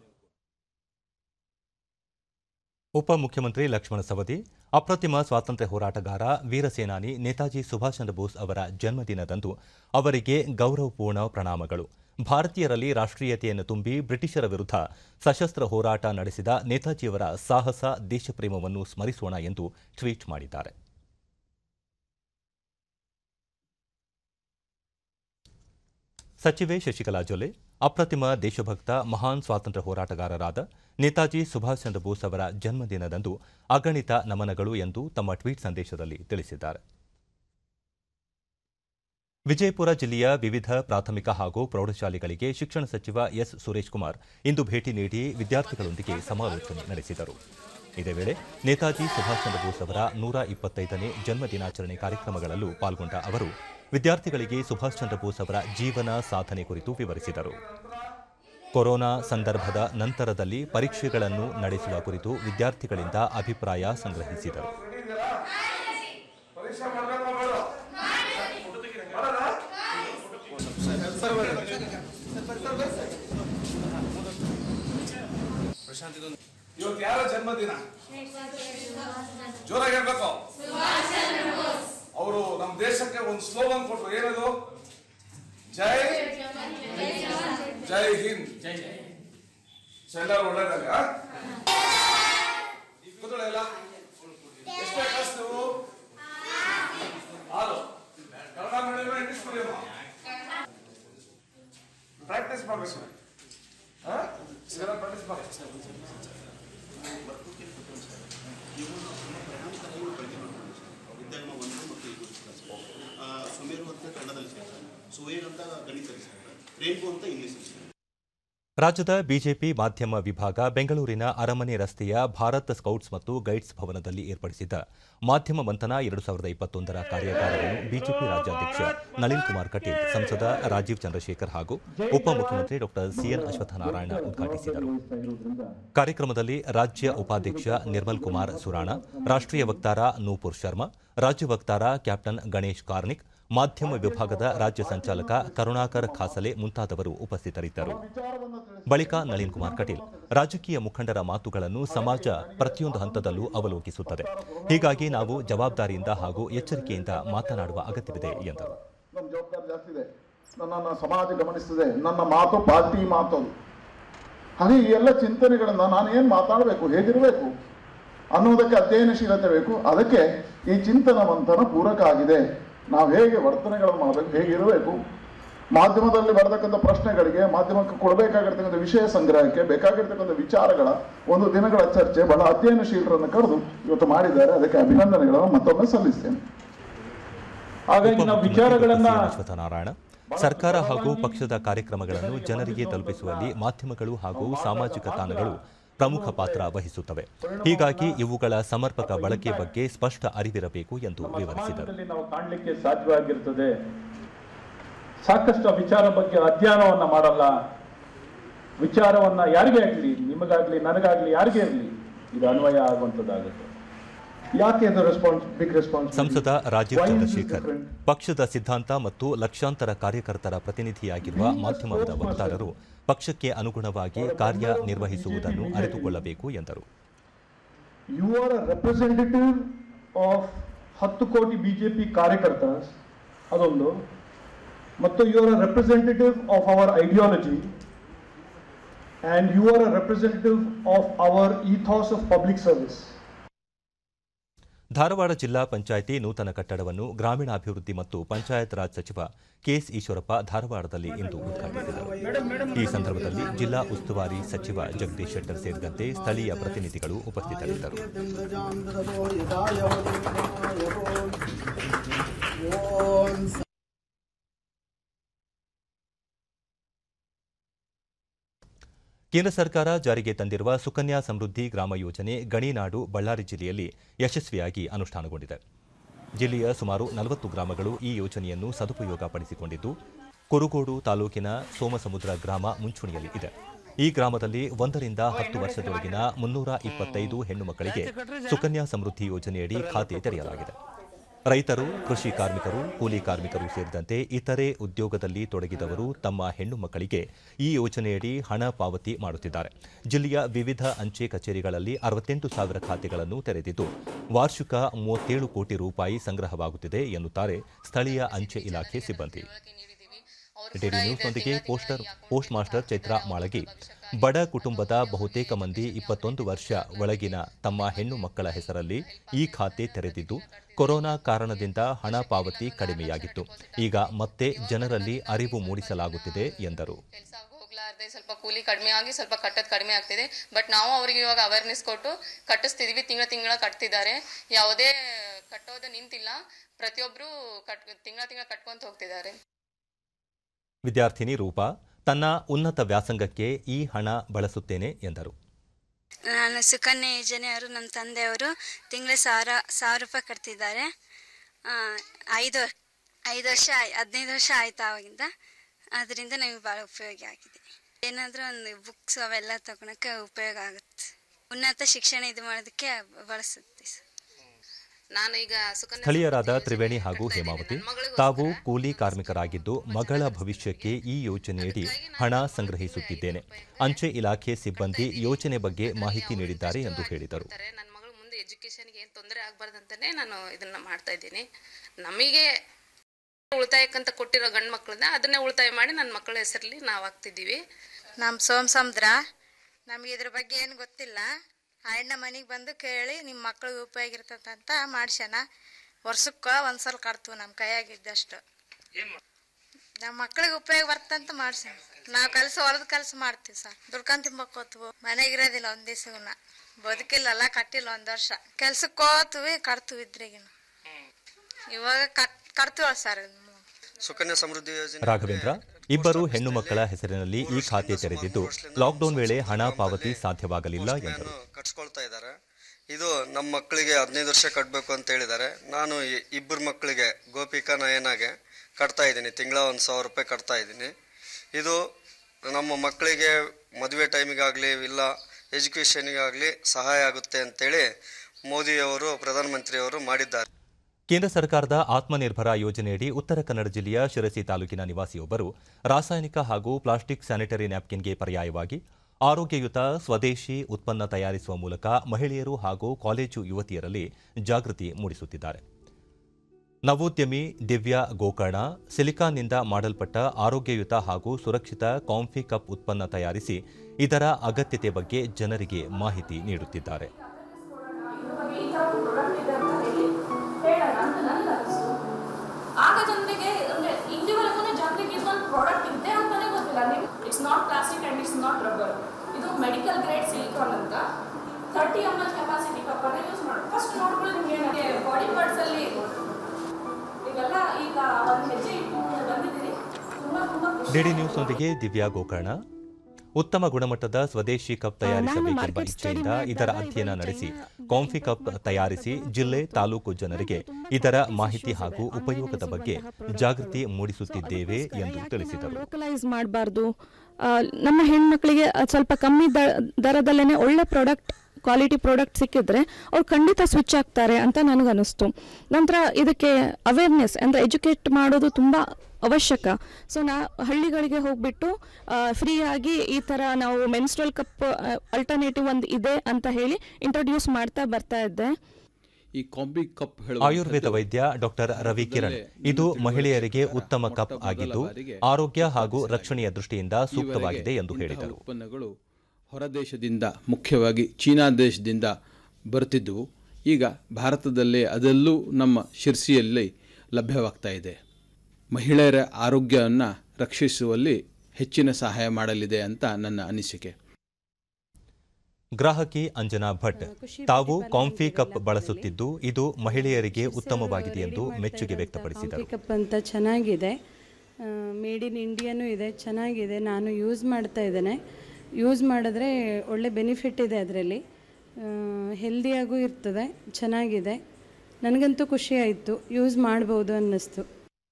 ಉಪಮುಖ್ಯಮಂತ್ರಿ ಲಕ್ಷ್ಮಣ ಸವದಿ ಅಪ್ರತಿಮ ಸ್ವಾತಂತ್ರ್ಯ ಹೋರಾಟಗಾರ ವೀರಸೇನಾನಿ ನೇತಾಜಿ ಸುಭಾಷ್ ಚಂದ್ರ ಬೋಸ್ ಅವರ ಜನ್ಮದಿನದಂದು ಅವರಿಗೆ ಗೌರವಪೂರ್ಣ ಪ್ರಣಾಮಗಳು ಭಾರತೀಯರಲ್ಲಿ ರಾಷ್ಟ್ರೀಯತೆಯನ್ನು ತುಂಬಿ ಬ್ರಿಟಿಷರ ವಿರುದ್ಧ ಸಶಸ್ತ್ರ ಹೋರಾಟ ನಡೆಸಿದ ನೇತಾಜಿಯವರ ಸಾಹಸ ದೇಶಪ್ರೇಮವನ್ನು ಸ್ಮರಿಸೋಣ ಎಂದು ಟ್ವೀಟ್ ಮಾಡಿದ್ದಾರೆ ಸಚಿವೆ ಶಶಿಕಲಾ ಜೊಲ್ಲೆ ಅಪ್ರತಿಮ ದೇಶಭಕ್ತ ಮಹಾನ್ ಸ್ವಾತಂತ್ರ್ಯ ಹೋರಾಟಗಾರರಾದ ನೇತಾಜಿ ಸುಭಾಷ್ ಚಂದ್ರ ಬೋಸ್ ಅವರ ಜನ್ಮದಿನದಂದು ಅಗಣಿತ ನಮನಗಳು ಎಂದು ತಮ್ಮ ಟ್ವೀಟ್ ಸಂದೇಶದಲ್ಲಿ ತಿಳಿಸಿದ್ದಾರೆ ವಿಜಯಪುರ ಜಿಲ್ಲೆಯ ವಿವಿಧ ಪ್ರಾಥಮಿಕ ಹಾಗೂ ಪ್ರೌಢಶಾಲೆಗಳಿಗೆ ಶಿಕ್ಷಣ ಸಚಿವ ಎಸ್ ಸುರೇಶ್ ಕುಮಾರ್ ಇಂದು ಭೇಟಿ ನೀಡಿ ವಿದ್ಯಾರ್ಥಿಗಳೊಂದಿಗೆ ಸಮಾಲೋಚನೆ ನಡೆಸಿದರು ಇದೇ ವೇಳೆ ನೇತಾಜಿ ಸುಭಾಷ್ ಚಂದ್ರ ಬೋಸ್ ಅವರ ನೂರ ಇಪ್ಪತ್ತೈದನೇ ಜನ್ಮ ದಿನಾಚರಣೆ ಕಾರ್ಯಕ್ರಮಗಳಲ್ಲೂ ಪಾಲ್ಗೊಂಡ ಅವರು ವಿದ್ಯಾರ್ಥಿಗಳಿಗೆ ಸುಭಾಷ್ ಚಂದ್ರ ಬೋಸ್ ಅವರ ಜೀವನ ಸಾಧನೆ ಕುರಿತು ವಿವರಿಸಿದರು ಕೊರೋನಾ ಸಂದರ್ಭದ ನಂತರದಲ್ಲಿ ಪರೀಕ್ಷೆಗಳನ್ನು ನಡೆಸುವ ಕುರಿತು ವಿದ್ಯಾರ್ಥಿಗಳಿಂದ ಅಭಿಪ್ರಾಯ ಸಂಗ್ರಹಿಸಿದರು ಇವತ್ತು ಯಾರ ಜನ್ಮದಿನ ಜೋರಾಗಿ ಹೇಳ್ಬೇಕು ಅವರು ನಮ್ಮ ದೇಶಕ್ಕೆ ಒಂದು ಸ್ಲೋಗನ್ ಕೊಟ್ರು ಏನದು ಜೈ ಜೈ ಹಿಂದ್ ಸೊ ಎಲ್ಲರೂ ಒಳ್ಳೇದಾಗ ಕೂತ್ಕೊಳ್ಳಿ ಎಲ್ಲ ಎಷ್ಟೇ ಕ್ಲಾಸ್ ನೀವು ಆರು Kannada medium English medium practice ಮಾಡಬೇಕು ಪ್ರಾಕ್ಟೀಸ್ ಮಾಡಿ ವಿದ್ಯಾಗಮ ಒಂದು ಮತ್ತು ಇದು ಸುಮೇರು ಅಂತ ಕನ್ನಡದಲ್ಲಿ ಸಿಗ್ತಾರೆ ಸುವೇರ್ ಅಂತ ಗಣಿತದಲ್ಲಿ ಸಿಗ್ತಾರೆ ರೇನ್ಬೋ ಅಂತ ಇಂಗ್ಲೀಷ್ ಸಿಗ್ತಾರೆ ರಾಜ್ಯದ ಬಿಜೆಪಿ ಮಾಧ್ಯಮ ವಿಭಾಗ ಬೆಂಗಳೂರಿನ ಅರಮನೆ ರಸ್ತೆಯ ಭಾರತ್ ಸ್ಕೌಟ್ಸ್ ಮತ್ತು ಗೈಡ್ಸ್ ಭವನದಲ್ಲಿ ಏರ್ಪಡಿಸಿದ್ದ ಮಾಧ್ಯಮ ಮಂಥನ ಎರಡು ಸಾವಿರದ ಇಪ್ಪತ್ತೊಂದರ ಕಾರ್ಯಾಗಾರವನ್ನು ಬಿಜೆಪಿ ರಾಜ್ಯಾಧ್ಯಕ್ಷ ನಳಿನ್ ಕುಮಾರ್ ಕಟೀಲ್ ಸಂಸದ ರಾಜೀವ್ ಚಂದ್ರಶೇಖರ್ ಹಾಗೂ ಉಪಮುಖ್ಯಮಂತ್ರಿ ಡಾಕ್ಟರ್ ಸಿಎನ್ ಅಶ್ವತ್ಥನಾರಾಯಣ ಉದ್ಘಾಟಿಸಿದರು ಕಾರ್ಯಕ್ರಮದಲ್ಲಿ ರಾಜ್ಯ ಉಪಾಧ್ಯಕ್ಷ ನಿರ್ಮಲ್ ಕುಮಾರ್ ಸುರಾಣ ರಾಷ್ಟ್ರೀಯ ವಕ್ತಾರ ನೂಪುರ್ ಶರ್ಮಾ ರಾಜ್ಯ ವಕ್ತಾರ ಕ್ಯಾಪ್ಟನ್ ಗಣೇಶ್ ಕಾರ್ನಿಕ್ ಮಾಧ್ಯಮ ವಿಭಾಗದ ರಾಜ್ಯ ಸಂಚಾಲಕ ಕರುಣಾಕರ್ ಖಾಸಲೆ ಮುಂತಾದವರು ಉಪಸ್ಥಿತರಿದ್ದರು ಬಳಿಕ ನಳಿನ್ ಕುಮಾರ್ ಕಟೀಲ್ ರಾಜಕೀಯ ಮುಖಂಡರ ಮಾತುಗಳನ್ನು ಸಮಾಜ ಪ್ರತಿಯೊಂದು ಹಂತದಲ್ಲೂ ಅವಲೋಕಿಸುತ್ತದೆ ಹೀಗಾಗಿ ನಾವು ಜವಾಬ್ದಾರಿಯಿಂದ ಹಾಗೂ ಎಚ್ಚರಿಕೆಯಿಂದ ಮಾತನಾಡುವ ಅಗತ್ಯವಿದೆ ಎಂದರು ನಮ್ಮ ಜವಾಬ್ದಾರಿ ಜಾಸ್ತಿ ಇದೆ ನನ್ನನ್ನು ಸಮಾಜ ಗಮನಿಸ್ತದೆ ನನ್ನ ಮಾತು ಪಾರ್ಟಿ ಮಾತು ಅದು ಹಾಗೆ ಈ ಎಲ್ಲ ಚಿಂತನೆಗಳನ್ನ ನಾನು ಏನು ಮಾತಾಡಬೇಕು ಹೇಗಿರಬೇಕು ಅನ್ನುವುದಕ್ಕೆ ಅಧ್ಯಯನಶೀಲತೆ ಬೇಕು ಅದಕ್ಕೆ ಈ ಚಿಂತನ ಮಂಥನ ಪೂರಕ ಆಗಿದೆ ನಾವು ಹೇಗೆ ವರ್ತನೆಗಳನ್ನು ಮಾಡಬೇಕು ಹೇಗೆ ಇರಬೇಕು ಮಾಧ್ಯಮದಲ್ಲಿ ಬರತಕ್ಕಂಥ ಪ್ರಶ್ನೆಗಳಿಗೆ ಮಾಧ್ಯಮಕ್ಕೆ ಕೊಡಬೇಕಾಗಿರ್ತಕ್ಕಂಥ ವಿಷಯ ಸಂಗ್ರಹಕ್ಕೆ ಬೇಕಾಗಿರ್ತಕ್ಕಂಥ ವಿಚಾರಗಳ ಒಂದು ದಿನಗಳ ಚರ್ಚೆ ಬಹಳ ಅಧ್ಯಯನಶೀಲರನ್ನು ಕರೆದು ಇವತ್ತು ಮಾಡಿದ್ದಾರೆ ಅದಕ್ಕೆ ಅಭಿನಂದನೆಗಳನ್ನು ಮತ್ತೊಮ್ಮೆ ಸಲ್ಲಿಸ್ತೇನೆ ಹಾಗಾಗಿ ನಾವು ವಿಚಾರಗಳನ್ನ ಅಶ್ವತ್ಥನಾರಾಯಣ ಸರ್ಕಾರ ಹಾಗೂ ಪಕ್ಷದ ಕಾರ್ಯಕ್ರಮಗಳನ್ನು ಜನರಿಗೆ ತಲುಪಿಸುವಲ್ಲಿ ಮಾಧ್ಯಮಗಳು ಹಾಗೂ ಸಾಮಾಜಿಕ ತಾಣಗಳು ಪ್ರಮುಖ ಪಾತ್ರ ವಹಿಸುತ್ತವೆ ಹೀಗಾಗಿ ಇವುಗಳ ಸಮರ್ಪಕ ಬಳಕೆ ಬಗ್ಗೆ ಸ್ಪಷ್ಟ ಅರಿವಿರಬೇಕು ಎಂದು ವಿವರಿಸಿದರು ಸಮಾಜದಲ್ಲಿ ನಾವು ಕಾಣಲಿಕ್ಕೆ ಸಾಧ್ಯವಾಗಿರ್ತದೆ ಸಾಕಷ್ಟು ಆ ವಿಚಾರ ಬಗ್ಗೆ ಅಧ್ಯಯನವನ್ನ ಮಾಡಲ್ಲ ವಿಚಾರವನ್ನ ಯಾರಿಗೇ ಆಗಲಿ ನಿಮಗಾಗ್ಲಿ ನನಗಾಗ್ಲಿ ಯಾರಿಗೇ ಇರಲಿ ಇದು ಅನ್ವಯ ಆಗುವಂಥದ್ದಾಗುತ್ತೆ ಯಾಕೆ ಅದು ರೆಸ್ಪಾನ್ಸ್ ಬಿಗ್ ರೆಸ್ಪಾನ್ಸ್ ಸಂಸದ ರಾಜೀವ್ ಚಂದ್ರಶೇಖರ್ ಪಕ್ಷದ ಸಿದ್ಧಾಂತ ಮತ್ತು ಲಕ್ಷಾಂತರ ಕಾರ್ಯಕರ್ತರ ಪ್ರತಿನಿಧಿಯಾಗಿರುವ ಮಾಧ್ಯಮದ ವಕ್ತಾರರು ಪಕ್ಷಕ್ಕೆ ಅನುಗುಣವಾಗಿ ಕಾರ್ಯನಿರ್ವಹಿಸುವುದನ್ನು ಅರಿತುಕೊಳ್ಳಬೇಕು ಎಂದರು you are a representative of ಹತ್ತು ಕೋಟಿ ಬಿಜೆಪಿ ಕಾರ್ಯಕರ್ತಾಸ್ ಅದೊಂದು ಮತ್ತು you are a representative of our ideology and you are a representative of our ethos of public service Dharwad ಜಿಲ್ಲಾ ಪಂಚಾಯಿತಿ ನೂತನ ಕಟ್ಟಡವನ್ನು ಗ್ರಾಮೀಣಾಭಿವೃದ್ಧಿ ಮತ್ತು ಪಂಚಾಯತ್ ರಾಜ್ ಸಚಿವ ಕೆಎಸ್ ಈಶ್ವರಪ್ಪ ಧಾರವಾಡದಲ್ಲಿ ಇಂದು ಉದ್ಘಾಟಿಸಿದರು ಈ ಸಂದರ್ಭದಲ್ಲಿ ಜಿಲ್ಲಾ ಉಸ್ತುವಾರಿ ಸಚಿವ ಜಗದೀಶ್ ಶೆಟ್ಟರ್ ಸೇರಿದಂತೆ ಸ್ಥಳೀಯ ಪ್ರತಿನಿಧಿಗಳು ಉಪಸ್ಥಿತರಿದ್ದರು ಕೇಂದ್ರ ಸರ್ಕಾರ ಜಾರಿಗೆ ತಂದಿರುವ ಸುಕನ್ಯಾ ಸಮೃದ್ಧಿ ಗ್ರಾಮ ಯೋಜನೆ ಗಣಿನಾಡು ಬಳ್ಳಾರಿ ಜಿಲ್ಲೆಯಲ್ಲಿ ಯಶಸ್ವಿಯಾಗಿ ಅನುಷ್ಠಾನಗೊಂಡಿದೆ ಜಿಲ್ಲೆಯ ಸುಮಾರು ನಲವತ್ತು ಗ್ರಾಮಗಳು ಈ ಯೋಜನೆಯನ್ನು ಸದುಪಯೋಗ ಪಡಿಸಿಕೊಂಡಿದ್ದು ಕುರುಗೋಡು ತಾಲೂಕಿನ ಸೋಮಸಮುದ್ರ ಗ್ರಾಮ ಮುಂಚೂಣಿಯಲ್ಲಿ ಇದೆ ಈ ಗ್ರಾಮದಲ್ಲಿ ಒಂದರಿಂದ ಹತ್ತು ವರ್ಷದೊಳಗಿನ ಮುನ್ನೂರ ಇಪ್ಪತ್ತೈದು ಹೆಣ್ಣು ಮಕ್ಕಳಿಗೆ ಸುಕನ್ಯಾ ಸಮೃದ್ಧಿ ಯೋಜನೆಯಡಿ ಖಾತೆ ತೆರೆಯಲಾಗಿದೆ ರೈತರು ಕೃಷಿ ಕಾರ್ಮಿಕರು ಕೂಲಿ ಕಾರ್ಮಿಕರು ಸೇರಿದಂತೆ ಇತರೆ ಉದ್ಯೋಗದಲ್ಲಿ ತೊಡಗಿದವರು ತಮ್ಮ ಹೆಣ್ಣು ಮಕ್ಕಳಿಗೆ ಈ ಯೋಜನೆಯಡಿ ಹಣ ಪಾವತಿ ಮಾಡುತ್ತಿದ್ದಾರೆ ಜಿಲ್ಲೆಯ ವಿವಿಧ ಅಂಚೆ ಕಚೇರಿಗಳಲ್ಲಿ ಅರವತ್ತೆಂಟು ಸಾವಿರ ಖಾತೆಗಳನ್ನು ತೆರೆದಿದ್ದು ವಾರ್ಷಿಕ ಮೂವತ್ತೇಳು ಕೋಟಿ ರೂಪಾಯಿ ಸಂಗ್ರಹವಾಗುತ್ತಿದೆ ಎನ್ನುತ್ತಾರೆ ಸ್ಥಳೀಯ ಅಂಚೆ ಇಲಾಖೆ ಸಿಬ್ಬಂದಿ ಡಿಡಿ ನ್ಯೂಸ್ನೊಂದಿಗೆ poster post master Chaitra Malagi ಬಡ ಕುಟುಂಬದ ಬಹುತೇಕ ಮಂದಿ ಇಪ್ಪತ್ತೊಂದು ವರ್ಷ ಒಳಗಿನ ತಮ್ಮ ಹೆಣ್ಣು ಮಕ್ಕಳ ಹೆಸರಲ್ಲಿ ಈ ಖಾತೆ ತೆರೆದಿದ್ದು ಕೊರೋನಾ ಕಾರಣದಿಂದ ಹಣ ಪಾವತಿ ಕಡಿಮೆಯಾಗಿತ್ತು ಈಗ ಮತ್ತೆ ಜನರಲ್ಲಿ ಅರಿವು ಮೂಡಿಸಲಾಗುತ್ತಿದೆ ಎಂದರು ಹೋಗ್ಲಾರ್ದೆ ಸ್ವಲ್ಪ ಕೂಲಿ ಕಡಿಮೆ ಆಗಿ ಸ್ವಲ್ಪ ಕಟ್ಟೋದು ಕಡಿಮೆ ಆಗ್ತಿದೆ ಬಟ್ ನಾವು ಅವರಿಗೆ ಇವಾಗ ಅವೇರ್ನೆಸ್ ಕೊಟ್ಟು ಕಟ್ಟಿಸ್ತಿದೀವಿ ತಿಂಗಳ ತಿಂಗಳ ಕಟ್ತಿದ್ದಾರೆ ಯಾವುದೇ ಕಟ್ಟೋದು ನಿಂತಿಲ್ಲ ಪ್ರತಿಯೊಬ್ಬರು ಕಟ್ ತಿಂಗಳ ತಿಂಗಳ ಕಟ್ಕೊಂತ ಹೋಗ್ತಿದ್ದಾರೆ ವಿದ್ಯಾರ್ಥಿನಿ ರೂಪಾ ತನ್ನ ಉನ್ನತ ವ್ಯಾಸಂಗಕ್ಕೆ ಈ ಹಣ ಬಳಸುತ್ತೇನೆ ಎಂದರು ನಾನು ಸುಕನ್ಯಾ ಯೋಜನೆಯವರು ನಮ್ಮ ತಂದೆಯವರು ತಿಂಗಳ ಸಾವಿರ ಸಾವಿರ ರೂಪಾಯಿ ಕಟ್ತಿದ್ದಾರೆ ಆ, ಐದು ಐದು ವರ್ಷ ಆಯ್- ಹದಿನೈದು ವರ್ಷ ಆಯ್ತು ಆವಾಗಿಂದ ಅದರಿಂದ ನಮಗೆ ಭಾಳ ಉಪಯೋಗ ಆಗಿದೆ ಏನಾದರೂ ಒಂದು ಬುಕ್ಸ್ ಅವೆಲ್ಲ ತಗೊಳಕ್ಕೆ ಉಪಯೋಗ ಆಗುತ್ತೆ ಉನ್ನತ ಶಿಕ್ಷಣ ಇದು ಮಾಡೋದಕ್ಕೆ ಬಳಸುತ್ತೆ ಸರ್ ನಾನು ಈಗ ಸುಕನ್ಯಾ ಸ್ಥಳೀಯರಾದ ತ್ರಿವೇಣಿ ಹಾಗೂ ಹೇಮಾವತಿ ತಾವು ಕೂಲಿ ಕಾರ್ಮಿಕರಾಗಿದ್ದು ಮಗಳ ಭವಿಷ್ಯಕ್ಕೆ ಈ ಯೋಜನೆಯಡಿ ಹಣ ಸಂಗ್ರಹಿಸುತ್ತಿದ್ದೇನೆ ಅಂಚೆ ಇಲಾಖೆ ಸಿಬ್ಬಂದಿ ಯೋಜನೆ ಬಗ್ಗೆ ಮಾಹಿತಿ ನೀಡಿದ್ದಾರೆ ಎಂದು ಹೇಳಿದರು ನನ್ನ ಮಗಳು ಮುಂದೆ ಎಜುಕೇಶನ್ಗೆ ಏನು ತೊಂದರೆ ಆಗಬಾರ್ದಂತಾನೆ ನಾನು ಇದನ್ನ ಮಾಡ್ತಾ ಇದ್ದೀನಿ ನಮಗೆ ಉಳಿತಾಯಕ್ಕಂತ ಕೊಟ್ಟಿರೋ ಗಂಡು ಮಕ್ಕಳನ್ನ ಅದನ್ನೇ ಉಳಿತಾಯ ಮಾಡಿ ನನ್ನ ಮಕ್ಕಳ ಹೆಸರಲ್ಲಿ ನಾವು ಹಾಕ್ತಿದ್ದೀವಿ ನಮ್ಮ ಸೋಮ ಸಮುದ್ರ ನಮಗೆ ಇದ್ರ ಬಗ್ಗೆ ಏನು ಗೊತ್ತಿಲ್ಲ ಆ ಅಣ್ಣ ಮನೆಗೆ ಬಂದು ಕೇಳಿ ನಿಮ್ಮ ಮಕ್ಳಿಗೆ ಉಪಯೋಗ ಇರ್ತದಂತ ಮಾಡ್ಸ್ಯಾನ ವರ್ಷಕ್ಕೆ ಒಂದ್ಸಲ ಕಟ್ತೀವಿ ನಮ್ಮ ಕೈಯಾಗಿದ್ದಷ್ಟು ನಮ್ಮ ಮಕ್ಳಿಗೆ ಉಪಯೋಗ ಬರ್ತಂತ ಮಾಡ್ಸ್ಯಾನ ನಾವು ಕೆಲಸ ಹೊಲದ ಕೆಲಸ ಮಾಡ್ತೀವಿ ಸರ್ ದುಡ್ಕೊಂಡ್ ತಿಂಬಕೋತೀವಿ ಮನೆಗಿರೋದಿಲ್ಲ ಒಂದ್ ದಿವ್ಸಗುನ ಬದುಕಿಲ್ಲಲ್ಲ ಕಟ್ಟಿಲ್ಲ ಒಂದ್ ವರ್ಷ ಕೆಲ್ಸಕ್ಕೆ ಹೋಗ್ತೀವಿ ಕಟ್ತೀವಿ ಇದ್ರಿಗಿನ ಇವಾಗ ಕಟ್ ಕಟ್ತೀವಲ್ಲ ಸರ್ ಸುಕನ್ಯಾ ಸಮೃದ್ಧಿ ಯೋಜನೆ ರಾಘವೇಂದ್ರ ಇಬ್ಬರು ಹೆಣ್ಣು ಮಕ್ಕಳ ಹೆಸರಿನಲ್ಲಿ ಈ ಖಾತೆ ತೆರೆದಿದ್ದು ಲಾಕ್ಡೌನ್ ವೇಳೆ ಹಣ ಪಾವತಿ ಸಾಧ್ಯವಾಗಲಿಲ್ಲ ಎಂದರು ಕಟ್ಸ್ಕೊಳ್ತಾ ಇದ್ದಾರೆ ಇದು ನಮ್ಮ ಮಕ್ಕಳಿಗೆ ಹದಿನೈದು ವರ್ಷ ಕಟ್ಟಬೇಕು ಅಂತ ಹೇಳಿದ್ದಾರೆ ನಾನು ಇ- ಇಬ್ಬರು ಮಕ್ಕಳಿಗೆ ಗೋಪಿಕಾ ನಯನಾಗೆ ಕಟ್ತಾ ಇದ್ದೀನಿ ತಿಂಗಳ ಒಂದು ಸಾವಿರ ರೂಪಾಯಿ ಕಟ್ತಾ ಇದ್ದೀನಿ ಇದು ನಮ್ಮ ಮಕ್ಕಳಿಗೆ ಮದುವೆ ಟೈಮಿಗಾಗಲಿ ಇಲ್ಲ ಎಜುಕೇಷನಿಗಾಗಲಿ ಸಹಾಯ ಆಗುತ್ತೆ ಅಂತೇಳಿ ಮೋದಿಯವರು ಪ್ರಧಾನಮಂತ್ರಿಯವರು ಮಾಡಿದ್ದಾರೆ ಕೇಂದ್ರ ಸರ್ಕಾರದ ಆತ್ಮನಿರ್ಭರ ಯೋಜನೆಯಡಿ ಉತ್ತರ ಕನ್ನಡ ಜಿಲ್ಲೆಯ ಶಿರಸಿ ತಾಲೂಕಿನ ನಿವಾಸಿಯೊಬ್ಬರು ರಾಸಾಯನಿಕ ಹಾಗೂ ಪ್ಲಾಸ್ಟಿಕ್ ಸ್ಯಾನಿಟರಿ ನ್ಯಾಪ್ಕಿನ್ಗೆ ಪರ್ಯಾಯವಾಗಿ ಆರೋಗ್ಯಯುತ ಸ್ವದೇಶಿ ಉತ್ಪನ್ನ ತಯಾರಿಸುವ ಮೂಲಕ ಮಹಿಳೆಯರು ಹಾಗೂ ಕಾಲೇಜು ಯುವತಿಯರಲ್ಲಿ ಜಾಗೃತಿ ಮೂಡಿಸುತ್ತಿದ್ದಾರೆ ನವೋದ್ಯಮಿ ದಿವ್ಯಾ ಗೋಕರ್ಣ ಸಿಲಿಕಾನ್ನಿಂದ ಮಾಡಲ್ಪಟ್ಟ ಆರೋಗ್ಯಯುತ ಹಾಗೂ ಸುರಕ್ಷಿತ ಕಾಂಫಿ ಕಪ್ ಉತ್ಪನ್ನ ತಯಾರಿಸಿ ಇದರ ಅಗತ್ಯತೆ ಬಗ್ಗೆ ಜನರಿಗೆ ಮಾಹಿತಿ ನೀಡುತ್ತಿದ್ದಾರೆ ಆಗ ಜನರಿಗೆ ಅಂದ್ರೆ ಇಲ್ಲಿವರೆಗೂ ಜನರಿಗೆ ಇದೊಂದು ಪ್ರಾಡಕ್ಟ್ ಇದೆ ಅಂತಾನೆ ಗೊತ್ತಿಲ್ಲ ನೀವು it's not plastic and it's not rubber ಇದು ಮೆಡಿಕಲ್ ಗ್ರೇಡ್ ಸಿಲಿಕಾನ್ ಅಂತ ತರ್ಟಿ ಎಮ್ ಎಲ್ ಕೆಪಾಸಿಟಿ ಕಪ್ಪನ್ನ ಯೂಸ್ ಮಾಡಿ ಫಸ್ಟ್ ನೋಡ್ಕೊಳ್ಳಿ ನಿಮಗೆ ಬಾಡಿ ಪಾರ್ಟ್ಸ್ ಅಲ್ಲಿ ಇವೆಲ್ಲ ಈಗ ಒಂದು ಹೆಜ್ಜೆ ಇಟ್ಟು ಮುಂದೆ ಬಂದಿದ್ದೀರಿ ತುಂಬಾ ತುಂಬಾ ಖುಷಿ ಡಿಡಿ ನ್ಯೂಸ್ನೊಂದಿಗೆ ದಿವ್ಯಾ ಗೋಕರ್ಣ ಉತ್ತಮ ಗುಣಮಟ್ಟದ ಸ್ವದೇಶಿ ಕಪ್ ತಯಾರಿಸಬೇಕೆಂಬ ಇಚ್ಛೆಯಿಂದ ಇದರ ಅಧ್ಯಯನ ನಡೆಸಿ ಕಾಂಫಿ ಕಪ್ ತಯಾರಿಸಿ ಜಿಲ್ಲೆ ತಾಲೂಕು ಜನರಿಗೆ ಇದರ ಮಾಹಿತಿ ಹಾಗೂ ಉಪಯೋಗದ ಬಗ್ಗೆ ಜಾಗೃತಿ ಮೂಡಿಸುತ್ತಿದ್ದೇವೆ ಎಂದು ತಿಳಿಸಿದರು ಲೋಕಲೈಸ್ ಮಾಡಬಾರ್ದು ನಮ್ಮ ಹೆಣ್ಮಕ್ಳಿಗೆ ಅದ್ ಸ್ವಲ್ಪ ಕಮ್ಮಿ ದ ದರದಲ್ಲೇ ಒಳ್ಳೆ ಪ್ರಾಡಕ್ಟ್ ಕ್ವಾಲಿಟಿ ಪ್ರಾಡಕ್ಟ್ ಸಿಕ್ಕಿದ್ರೆ ಅವ್ರು ಖಂಡಿತ ಸ್ವಿಚ್ ಆಗ್ತಾರೆ ಅಂತ ನನಗನ್ನಿಸ್ತು ನಂತರ ಇದಕ್ಕೆ ಅವೇರ್ನೆಸ್ ಅಂದರೆ ಎಜುಕೇಟ್ ಮಾಡೋದು ತುಂಬ ಅವಶ್ಯಕ ಸೊ ನಾ ಹಳ್ಳಿಗಳಿಗೆ ಹೋಗ್ಬಿಟ್ಟು ಫ್ರೀಯಾಗಿ ಈ ಥರ ನಾವು ಮೆನ್ಸ್ಟ್ರಲ್ ಕಪ್ ಅಲ್ಟರ್ನೇಟಿವ್ ಒಂದು ಇದೆ ಅಂತ ಹೇಳಿ ಇಂಟ್ರೊಡ್ಯೂಸ್ ಮಾಡ್ತಾ ಬರ್ತಾ ಇದ್ದೆ ಈ ಕಾಂಬಿ ಕಪ್ ಆಯುರ್ವೇದ ವೈದ್ಯ ಡಾಕ್ಟರ್ ರವಿ ಕಿರಣ್ ಇದು ಮಹಿಳೆಯರಿಗೆ ಉತ್ತಮ ಕಪ್ ಆಗಿದ್ದು ಆರೋಗ್ಯ ಹಾಗೂ ರಕ್ಷಣೆಯ ದೃಷ್ಟಿಯಿಂದ ಸೂಕ್ತವಾಗಿದೆ ಎಂದು ಹೇಳಿದರು ಉತ್ಪನ್ನಗಳು ಹೊರದೇಶದಿಂದ ಮುಖ್ಯವಾಗಿ ಚೀನಾ ದೇಶದಿಂದ ಬರುತ್ತಿದ್ದವು ಈಗ ಭಾರತದಲ್ಲೇ ಅದೆಲ್ಲೂ ನಮ್ಮ ಶಿರ್ಸಿಯಲ್ಲಿ ಲಭ್ಯವಾಗ್ತಾ ಇದೆ ಮಹಿಳೆಯರ ಆರೋಗ್ಯವನ್ನು ರಕ್ಷಿಸುವಲ್ಲಿ ಹೆಚ್ಚಿನ ಸಹಾಯ ಮಾಡಲಿದೆ ಅಂತ ನನ್ನ ಅನಿಸಿಕೆ ಗ್ರಾಹಕಿ ಅಂಜನಾ ಭಟ್ ತಾವು ಕಾಂಫಿ ಕಪ್ ಬಳಸುತ್ತಿದ್ದು ಇದು ಮಹಿಳೆಯರಿಗೆ ಉತ್ತಮವಾಗಿದೆ ಎಂದು ಮೆಚ್ಚುಗೆ ವ್ಯಕ್ತಪಡಿಸಿದರು ಕಪ್ ಅಂತ ಚೆನ್ನಾಗಿದೆ ಮೇಡ್ ಇನ್ ಇಂಡಿಯಾನೂ ಇದೆ ಚೆನ್ನಾಗಿದೆ ನಾನು ಯೂಸ್ ಮಾಡ್ತಾ ಇದ್ದೇನೆ ಯೂಸ್ ಮಾಡಿದ್ರೆ ಒಳ್ಳೆ ಬೆನಿಫಿಟ್ ಇದೆ ಅದರಲ್ಲಿ ಹೆಲ್ದಿಯಾಗೂ ಇರ್ತದೆ ಚೆನ್ನಾಗಿದೆ ನನಗಂತೂ ಖುಷಿ ಆಯಿತು ಯೂಸ್ ಮಾಡ್ಬೋದು ಅನ್ನಿಸ್ತು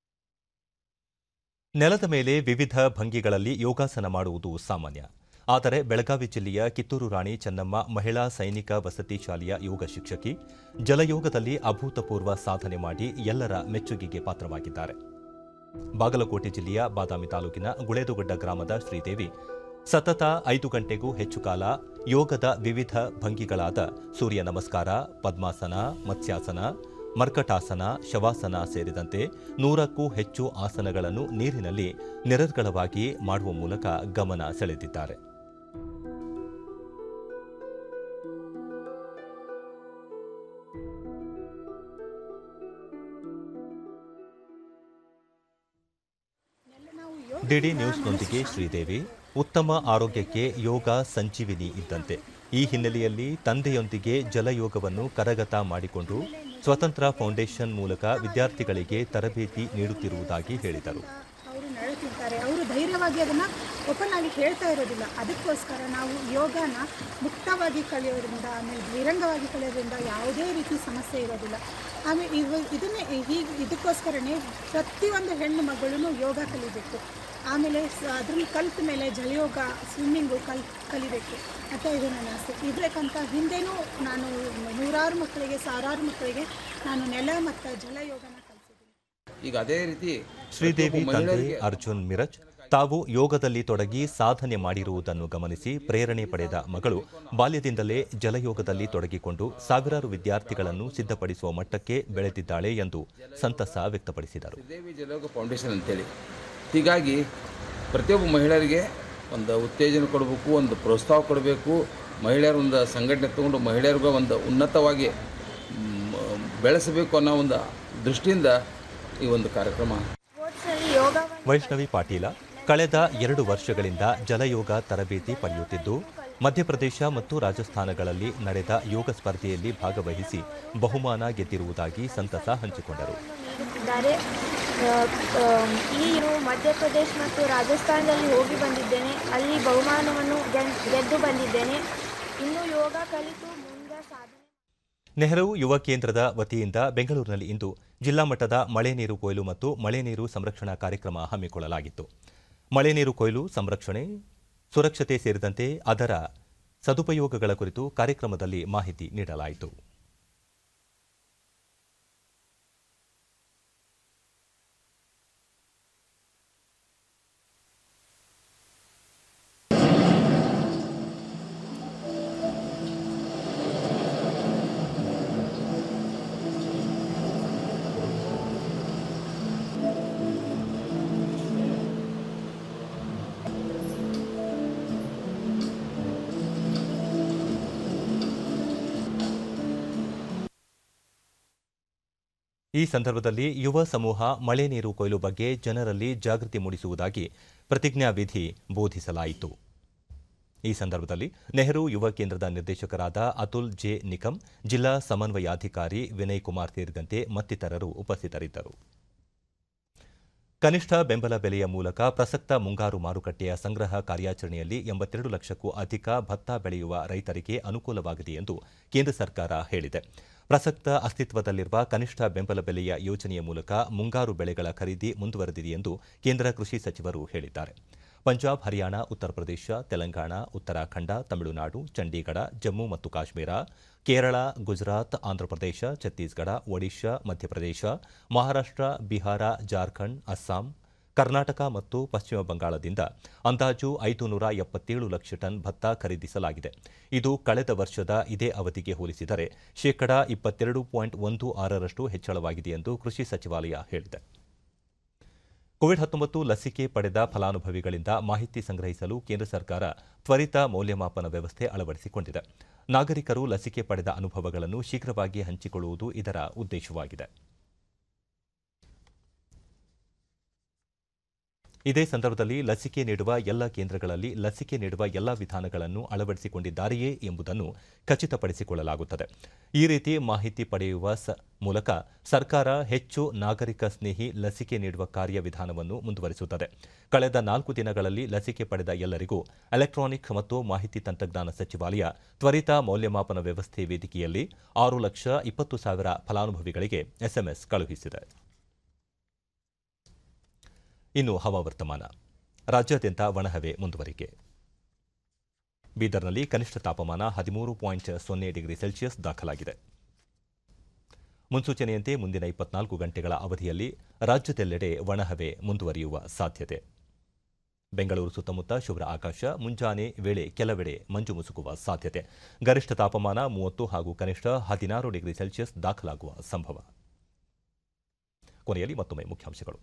ನೆಲದ ಮೇಲೆ ವಿವಿಧ ಭಂಗಿಗಳಲ್ಲಿ ಯೋಗಾಸನ ಮಾಡುವುದು ಸಾಮಾನ್ಯ ಆದರೆ ಬೆಳಗಾವಿ ಜಿಲ್ಲೆಯ ಕಿತ್ತೂರು ರಾಣಿ ಚೆನ್ನಮ್ಮ ಮಹಿಳಾ ಸೈನಿಕ ವಸತಿ ಶಾಲೆಯ ಯೋಗ ಶಿಕ್ಷಕಿ ಜಲಯೋಗದಲ್ಲಿ ಅಭೂತಪೂರ್ವ ಸಾಧನೆ ಮಾಡಿ ಎಲ್ಲರ ಮೆಚ್ಚುಗೆಗೆ ಪಾತ್ರವಾಗಿದ್ದಾರೆ ಬಾಗಲಕೋಟೆ ಜಿಲ್ಲೆಯ ಬಾದಾಮಿ ತಾಲೂಕಿನ ಗುಳೇದುಗುಡ್ಡ ಗ್ರಾಮದ ಶ್ರೀದೇವಿ ಸತತ ಐದು ಗಂಟೆಗೂ ಹೆಚ್ಚು ಕಾಲ ಯೋಗದ ವಿವಿಧ ಭಂಗಿಗಳಾದ ಸೂರ್ಯ ನಮಸ್ಕಾರ ಪದ್ಮಾಸನ ಮತ್ಸ್ಯಾಸನ ಮರ್ಕಟಾಸನ ಶವಾಸನ ಸೇರಿದಂತೆ ನೂರಕ್ಕೂ ಹೆಚ್ಚು ಆಸನಗಳನ್ನು ನೀರಿನಲ್ಲಿ ನಿರರ್ಗಳವಾಗಿ ಮಾಡುವ ಮೂಲಕ ಗಮನ ಸೆಳೆದಿದ್ದಾರೆ ಡಿಡಿ ನ್ಯೂಸ್ನೊಂದಿಗೆ ಶ್ರೀದೇವಿ ಉತ್ತಮ ಆರೋಗ್ಯಕ್ಕೆ ಯೋಗ ಸಂಜೀವಿನಿ ಇದ್ದಂತೆ ಈ ಹಿನ್ನೆಲೆಯಲ್ಲಿ ತಂದೆಯೊಂದಿಗೆ ಜಲಯೋಗವನ್ನು ಕರಗತ ಮಾಡಿಕೊಂಡು ಸ್ವತಂತ್ರ ಫೌಂಡೇಶನ್ ಮೂಲಕ ವಿದ್ಯಾರ್ಥಿಗಳಿಗೆ ತರಬೇತಿ ನೀಡುತ್ತಿರುವುದಾಗಿ ಹೇಳಿದರು ಅವರು ನಡುತ್ತಿರ್ತಾರೆ ಅವರು ಧೈರ್ಯವಾಗಿ ಅದನ್ನು ಓಪನ್ ಆಗಿ ಹೇಳ್ತಾ ಇರೋದಿಲ್ಲ ಅದಕ್ಕೋಸ್ಕರ ನಾವು ಯೋಗನ ಮುಕ್ತವಾಗಿ ಕಲಿಯೋದ್ರಿಂದ ಆಮೇಲೆ ಬಹಿರಂಗವಾಗಿ ಕಲಿಯೋದ್ರಿಂದ ಯಾವುದೇ ರೀತಿ ಸಮಸ್ಯೆ ಇರೋದಿಲ್ಲ ಆಮೇಲೆ ಇವ ಇದನ್ನೇ ಹೀಗೆ ಇದಕ್ಕೋಸ್ಕರನೇ ಪ್ರತಿಯೊಂದು ಹೆಣ್ಣು ಮಗಳು ಯೋಗ ಕಲಿಬೇಕು ಆಮೇಲೆ ಸ- ಅದ್ರಲ್ಲಿ ಕಲ್ತ ಮೇಲೆ ಜಲಯೋಗ ಸ್ವಿಮ್ಮಿಂಗು ಕಲ್ ಕಲಿಬೇಕು ಅಂತ ಇದು ನನ್ನ ಆಸೆ ಇದಕ್ಕಂತ ಹಿಂದೆನೂ ನಾನು ನೂರಾರು ಮಕ್ಕಳಿಗೆ ಸಾವಿರಾರು ಮಕ್ಕಳಿಗೆ ನಾನು ನೆಲ ಮತ್ತು ಜಲಯೋಗನ ಈಗ ಅದೇ ರೀತಿ ಶ್ರೀದೇವಿ ಪ್ರತಿಯೊಬ್ಬ ತಂದೆ ಮಹಿಳೆಯರಿಗೆ ಅರ್ಜುನ್ ಮಿರಜ್ ತಾವು ಯೋಗದಲ್ಲಿ ತೊಡಗಿ ಸಾಧನೆ ಮಾಡಿರುವುದನ್ನು ಗಮನಿಸಿ ಪ್ರೇರಣೆ ಪಡೆದ ಮಗಳು ಬಾಲ್ಯದಿಂದಲೇ ಜಲಯೋಗದಲ್ಲಿ ತೊಡಗಿಕೊಂಡು ಸಾವಿರಾರು ವಿದ್ಯಾರ್ಥಿಗಳನ್ನು ಸಿದ್ಧಪಡಿಸುವ ಮಟ್ಟಕ್ಕೆ ಬೆಳೆದಿದ್ದಾಳೆ ಎಂದು ಸಂತಸ ವ್ಯಕ್ತಪಡಿಸಿದರು ಶ್ರೀದೇವಿ ಜಲಯೋಗ ಫೌಂಡೇಶನ್ ಅಂತೇಳಿ ಹೀಗಾಗಿ ಪ್ರತಿಯೊಬ್ಬ ಮಹಿಳೆಯರಿಗೆ ಒಂದು ಉತ್ತೇಜನ ಕೊಡಬೇಕು ಒಂದು ಪ್ರೋತ್ಸಾಹ ಕೊಡಬೇಕು ಮಹಿಳೆಯರ ಒಂದು ಸಂಘಟನೆ ತಗೊಂಡು ಮಹಿಳೆಯರಿಗೂ ಒಂದು ಉನ್ನತವಾಗಿ ಮ್, ಬೆಳೆಸಬೇಕು ಅನ್ನೋ ಒಂದು ದೃಷ್ಟಿಯಿಂದ ಈ ಒಂದು ಕಾರ್ಯಕ್ರಮ ವೈಷ್ಣವಿ ಪಾಟೀಲ ಕಳೆದ ಎರಡು ವರ್ಷಗಳಿಂದ ಜಲಯೋಗ ತರಬೇತಿ ಪಡೆಯುತ್ತಿದ್ದು ಮಧ್ಯಪ್ರದೇಶ ಮತ್ತು ರಾಜಸ್ಥಾನಗಳಲ್ಲಿ ನಡೆದ ಯೋಗ ಸ್ಪರ್ಧೆಯಲ್ಲಿ ಭಾಗವಹಿಸಿ ಬಹುಮಾನ ಗೆದ್ದಿರುವುದಾಗಿ ಸಂತಸ ಹಂಚಿಕೊಂಡರು ನೀಡುತ್ತಿದ್ದಾರೆ ಆ, ಆ, ನೀನು ಮಧ್ಯಪ್ರದೇಶ ಮತ್ತು ರಾಜಸ್ಥಾನದಲ್ಲಿ ಹೋಗಿ ಬಂದಿದ್ದೇನೆ ಅಲ್ಲಿ ಬಹುಮಾನವನ್ನು ಗೆದ್- ಗೆದ್ದು ಬಂದಿದ್ದೇನೆ ಇನ್ನು ಯೋಗ ಕಲಿತು ಮುಂದೆ ಸಾಧನೆ ನೆಹರು ಯುವ ಕೇಂದ್ರದ ವತಿಯಿಂದ ಬೆಂಗಳೂರಿನಲ್ಲಿ ಇಂದು ಜಿಲ್ಲಾ ಮಟ್ಟದ ಮಳೆ ನೀರು ಕೊಯ್ಲು ಮತ್ತು ಮಳೆ ನೀರು ಸಂರಕ್ಷಣಾ ಕಾರ್ಯಕ್ರಮ ಹಮ್ಮಿಕೊಳ್ಳಲಾಗಿತ್ತು ಮಳೆ ನೀರು ಕೊಯ್ಲು ಸಂರಕ್ಷಣೆ ಸುರಕ್ಷತೆ ಸೇರಿದಂತೆ ಅದರ ಸದುಪಯೋಗಗಳ ಕುರಿತು ಕಾರ್ಯಕ್ರಮದಲ್ಲಿ ಮಾಹಿತಿ ನೀಡಲಾಯಿತು ಈ ಸಂದರ್ಭದಲ್ಲಿ ಯುವ ಸಮೂಹ ಮಳೆ ನೀರು ಕೊಯ್ಲು ಬಗ್ಗೆ ಜನರಲ್ಲಿ ಜಾಗೃತಿ ಮೂಡಿಸುವುದಾಗಿ ಪ್ರತಿಜ್ಞಾವಿಧಿ ಬೋಧಿಸಲಾಯಿತು ಈ ಸಂದರ್ಭದಲ್ಲಿ ನೆಹರು ಯುವ ಕೇಂದ್ರದ ನಿರ್ದೇಶಕರಾದ ಅತುಲ್ ಜೆ ನಿಕಂ ಜಿಲ್ಲಾ ಸಮನ್ವಯಾಧಿಕಾರಿ ವಿನಯ್ ಕುಮಾರ್ ಸೇರಿದಂತೆ ಮತ್ತಿತರರು ಉಪಸ್ಥಿತರಿದ್ದರು ಕನಿಷ್ಠ ಬೆಂಬಲ ಬೆಲೆಯ ಮೂಲಕ ಪ್ರಸಕ್ತ ಮುಂಗಾರು ಮಾರುಕಟ್ಟೆಯ ಸಂಗ್ರಹ ಕಾರ್ಯಾಚರಣೆಯಲ್ಲಿ ಎಂಬತ್ತೆರಡು ಲಕ್ಷಕ್ಕೂ ಅಧಿಕ ಭತ್ತ ಬೆಳೆಯುವ ರೈತರಿಗೆ ಅನುಕೂಲವಾಗಿದೆ ಎಂದು ಕೇಂದ್ರ ಸರ್ಕಾರ ಹೇಳಿದೆ ಪ್ರಸಕ್ತ ಅಸ್ತಿತ್ವದಲ್ಲಿರುವ ಕನಿಷ್ಠ ಬೆಂಬಲ ಬೆಲೆಯ ಯೋಜನೆಯ ಮೂಲಕ ಮುಂಗಾರು ಬೆಳೆಗಳ ಖರೀದಿ ಮುಂದುವರೆದಿದೆ ಎಂದು ಕೇಂದ್ರ ಕೃಷಿ ಸಚಿವರು ಹೇಳಿದ್ದಾರೆ ಪಂಜಾಬ್ ಹರಿಯಾಣ ಉತ್ತರ ಪ್ರದೇಶ ತೆಲಂಗಾಣ ಉತ್ತರಾಖಂಡ ತಮಿಳುನಾಡು ಚಂಡೀಗಢ ಜಮ್ಮು ಮತ್ತು ಕಾಶ್ಮೀರ ಕೇರಳ ಗುಜರಾತ್ ಆಂಧ್ರಪ್ರದೇಶ ಛತ್ತೀಸ್ಗಢ ಒಡಿಶಾ ಮಧ್ಯಪ್ರದೇಶ ಮಹಾರಾಷ್ಟ್ರ ಬಿಹಾರ ಜಾರ್ಖಂಡ್ ಅಸ್ಸಾಂ ಕರ್ನಾಟಕ ಮತ್ತು ಪಶ್ಚಿಮ ಬಂಗಾಳದಿಂದ ಅಂದಾಜು ಐದು ನೂರ ಎಪ್ಪತ್ತೇಳು ಲಕ್ಷ ಟನ್ ಭತ್ತ ಖರೀದಿಸಲಾಗಿದೆ ಇದು ಕಳೆದ ವರ್ಷದ ಇದೇ ಅವಧಿಗೆ ಹೋಲಿಸಿದರೆ ಶೇಕಡಾ ಇಪ್ಪತ್ತೆರಡು ಪಾಯಿಂಟ್ ಒಂದು ಆರರಷ್ಟು ಹೆಚ್ಚಳವಾಗಿದೆ ಎಂದು ಕೃಷಿ ಸಚಿವಾಲಯ ಹೇಳಿದೆ ಕೋವಿಡ್ ಹತ್ತೊಂಬತ್ತು ಲಸಿಕೆ ಪಡೆದ ಫಲಾನುಭವಿಗಳಿಂದ ಮಾಹಿತಿ ಸಂಗ್ರಹಿಸಲು ಕೇಂದ್ರ ಸರ್ಕಾರ ತ್ವರಿತ ಮೌಲ್ಯಮಾಪನ ವ್ಯವಸ್ಥೆ ಅಳವಡಿಸಿಕೊಂಡಿದೆ ನಾಗರಿಕರು ಲಸಿಕೆ ಪಡೆದ ಅನುಭವಗಳನ್ನು ಶೀಘ್ರವಾಗಿ ಹಂಚಿಕೊಳ್ಳುವುದು ಇದರ ಉದ್ದೇಶವಾಗಿದೆ ಇದೇ ಸಂದರ್ಭದಲ್ಲಿ ಲಸಿಕೆ ನೀಡುವ ಎಲ್ಲ ಕೇಂದ್ರಗಳಲ್ಲಿ ಲಸಿಕೆ ನೀಡುವ ಎಲ್ಲ ವಿಧಾನಗಳನ್ನು ಅಳವಡಿಸಿಕೊಂಡಿದ್ದಾರೆಯೇ ಎಂಬುದನ್ನು ಖಚಿತಪಡಿಸಿಕೊಳ್ಳಲಾಗುತ್ತದೆ ಈ ರೀತಿ ಮಾಹಿತಿ ಪಡೆಯುವ ಸ ಮೂಲಕ ಸರ್ಕಾರ ಹೆಚ್ಚು ನಾಗರಿಕ ಸ್ನೇಹಿ ಲಸಿಕೆ ನೀಡುವ ಕಾರ್ಯವಿಧಾನವನ್ನು ಮುಂದುವರಿಸುತ್ತದೆ ಕಳೆದ ನಾಲ್ಕು ದಿನಗಳಲ್ಲಿ ಲಸಿಕೆ ಪಡೆದ ಎಲ್ಲರಿಗೂ ಎಲೆಕ್ಟ್ರಾನಿಕ್ ಮತ್ತು ಮಾಹಿತಿ ತಂತ್ರಜ್ಞಾನ ಸಚಿವಾಲಯ ತ್ವರಿತ ಮೌಲ್ಯಮಾಪನ ವ್ಯವಸ್ಥೆ ವೇದಿಕೆಯಲ್ಲಿ ಆರು ಲಕ್ಷ ಇಪ್ಪತ್ತು ಸಾವಿರ ಫಲಾನುಭವಿಗಳಿಗೆ ಎಸ್ಎಂಎಸ್ ಕಳುಹಿಸಿದೆ ಇನ್ನು ಹವಾವರ್ತಮಾನ ರಾಜ್ಯಾದ್ಯಂತ ಒಣಹವೆ ಮುಂದುವರಿಕೆ ಬೀದರ್ನಲ್ಲಿ ಕನಿಷ್ಠ ತಾಪಮಾನ ಹದಿಮೂರು ಪಾಯಿಂಟ್ ಸೊನ್ನೆ ಡಿಗ್ರಿ ಸೆಲ್ಸಿಯಸ್ ದಾಖಲಾಗಿದೆ ಮುನ್ಸೂಚನೆಯಂತೆ ಮುಂದಿನ ಇಪ್ಪತ್ನಾಲ್ಕು ಗಂಟೆಗಳ ಅವಧಿಯಲ್ಲಿ ರಾಜ್ಯದೆಲ್ಲೆಡೆ ಒಣಹವೆ ಮುಂದುವರಿಯುವ ಸಾಧ್ಯತೆ ಬೆಂಗಳೂರು ಸುತ್ತಮುತ್ತ ಶುಭ್ರ ಆಕಾಶ ಮುಂಜಾನೆ ವೇಳೆ ಕೆಲವೆಡೆ ಮಂಜು ಮುಸುಕುವ ಸಾಧ್ಯತೆ ಗರಿಷ್ಠ ತಾಪಮಾನ ಮೂವತ್ತು ಹಾಗೂ ಕನಿಷ್ಠ ಹದಿನಾರು ಡಿಗ್ರಿ ಸೆಲ್ಸಿಯಸ್ ದಾಖಲಾಗುವ ಸಂಭವ ಕೊನೆಯಲ್ಲಿ ಮತ್ತೊಮ್ಮೆ ಮುಖ್ಯಾಂಶಗಳು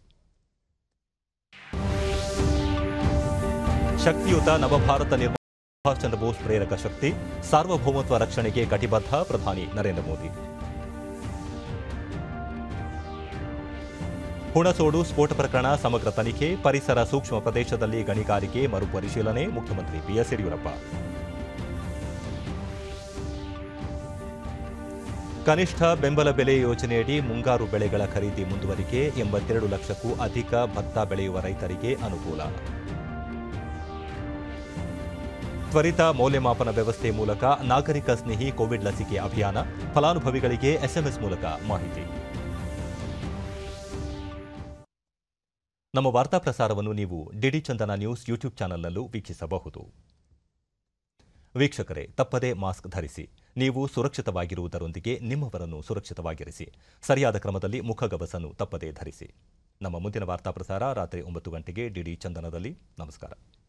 ಶಕ್ತಿಯುತ ನವಭಾರತ ನಿರ್ಮಾಣ ಸುಭಾಷ್ ಚಂದ್ರ ಬೋಸ್ ಪ್ರೇರಕ ಶಕ್ತಿ ಸಾರ್ವಭೌಮತ್ವ ರಕ್ಷಣೆಗೆ ಕಟಿಬದ್ಧ ಪ್ರಧಾನಿ ನರೇಂದ್ರ ಮೋದಿ ಹುಣಸೋಡು ಸ್ಫೋಟ ಪ್ರಕರಣ ಸಮಗ್ರ ತನಿಖೆ ಪರಿಸರ ಸೂಕ್ಷ್ಮ ಪ್ರದೇಶದಲ್ಲಿ ಗಣಿಗಾರಿಕೆ ಮರುಪರಿಶೀಲನೆ ಮುಖ್ಯಮಂತ್ರಿ ಬಿಎಸ್ ಯಡಿಯೂರಪ್ಪ ಕನಿಷ್ಠ ಬೆಂಬಲ ಬೆಲೆ ಯೋಜನೆಯಡಿ ಮುಂಗಾರು ಬೆಳೆಗಳ ಖರೀದಿ ಮುಂದುವರಿಕೆ ಎಂಬತ್ತೆರಡು ಲಕ್ಷಕ್ಕೂ ಅಧಿಕ ಭತ್ತ ಬೆಳೆಯುವ ರೈತರಿಗೆ ಅನುಕೂಲ ತ್ವರಿತ ಮೌಲ್ಯಮಾಪನ ವ್ಯವಸ್ಥೆ ಮೂಲಕ ನಾಗರಿಕ ಸ್ನೇಹಿ ಕೋವಿಡ್ ಲಸಿಕೆ ಅಭಿಯಾನ ಫಲಾನುಭವಿಗಳಿಗೆ ಎಸ್ಎಂಎಸ್ ಮೂಲಕ ಮಾಹಿತಿ ನಮ್ಮ ವಾರ್ತಾ ಪ್ರಸಾರವನ್ನು ನೀವು ಡಿಡಿ ಚಂದನ ನ್ಯೂಸ್ ಯೂಟ್ಯೂಬ್ ಚಾನೆಲ್ನಲ್ಲೂ ವೀಕ್ಷಿಸಬಹುದು ವೀಕ್ಷಕರೇ ತಪ್ಪದೇ ಮಾಸ್ಕ್ ಧರಿಸಿ ನೀವು ಸುರಕ್ಷಿತವಾಗಿರುವುದರೊಂದಿಗೆ ನಿಮ್ಮವರನ್ನು ಸುರಕ್ಷಿತವಾಗಿರಿಸಿ ಸರಿಯಾದ ಕ್ರಮದಲ್ಲಿ ಮುಖಗವಸನ್ನು ತಪ್ಪದೇ ಧರಿಸಿ ನಮ್ಮ ಮುಂದಿನ ವಾರ್ತಾ ಪ್ರಸಾರ ರಾತ್ರಿ ಒಂಬತ್ತು ಗಂಟೆಗೆ ಡಿಡಿ ಚಂದನದಲ್ಲಿ ನಮಸ್ಕಾರ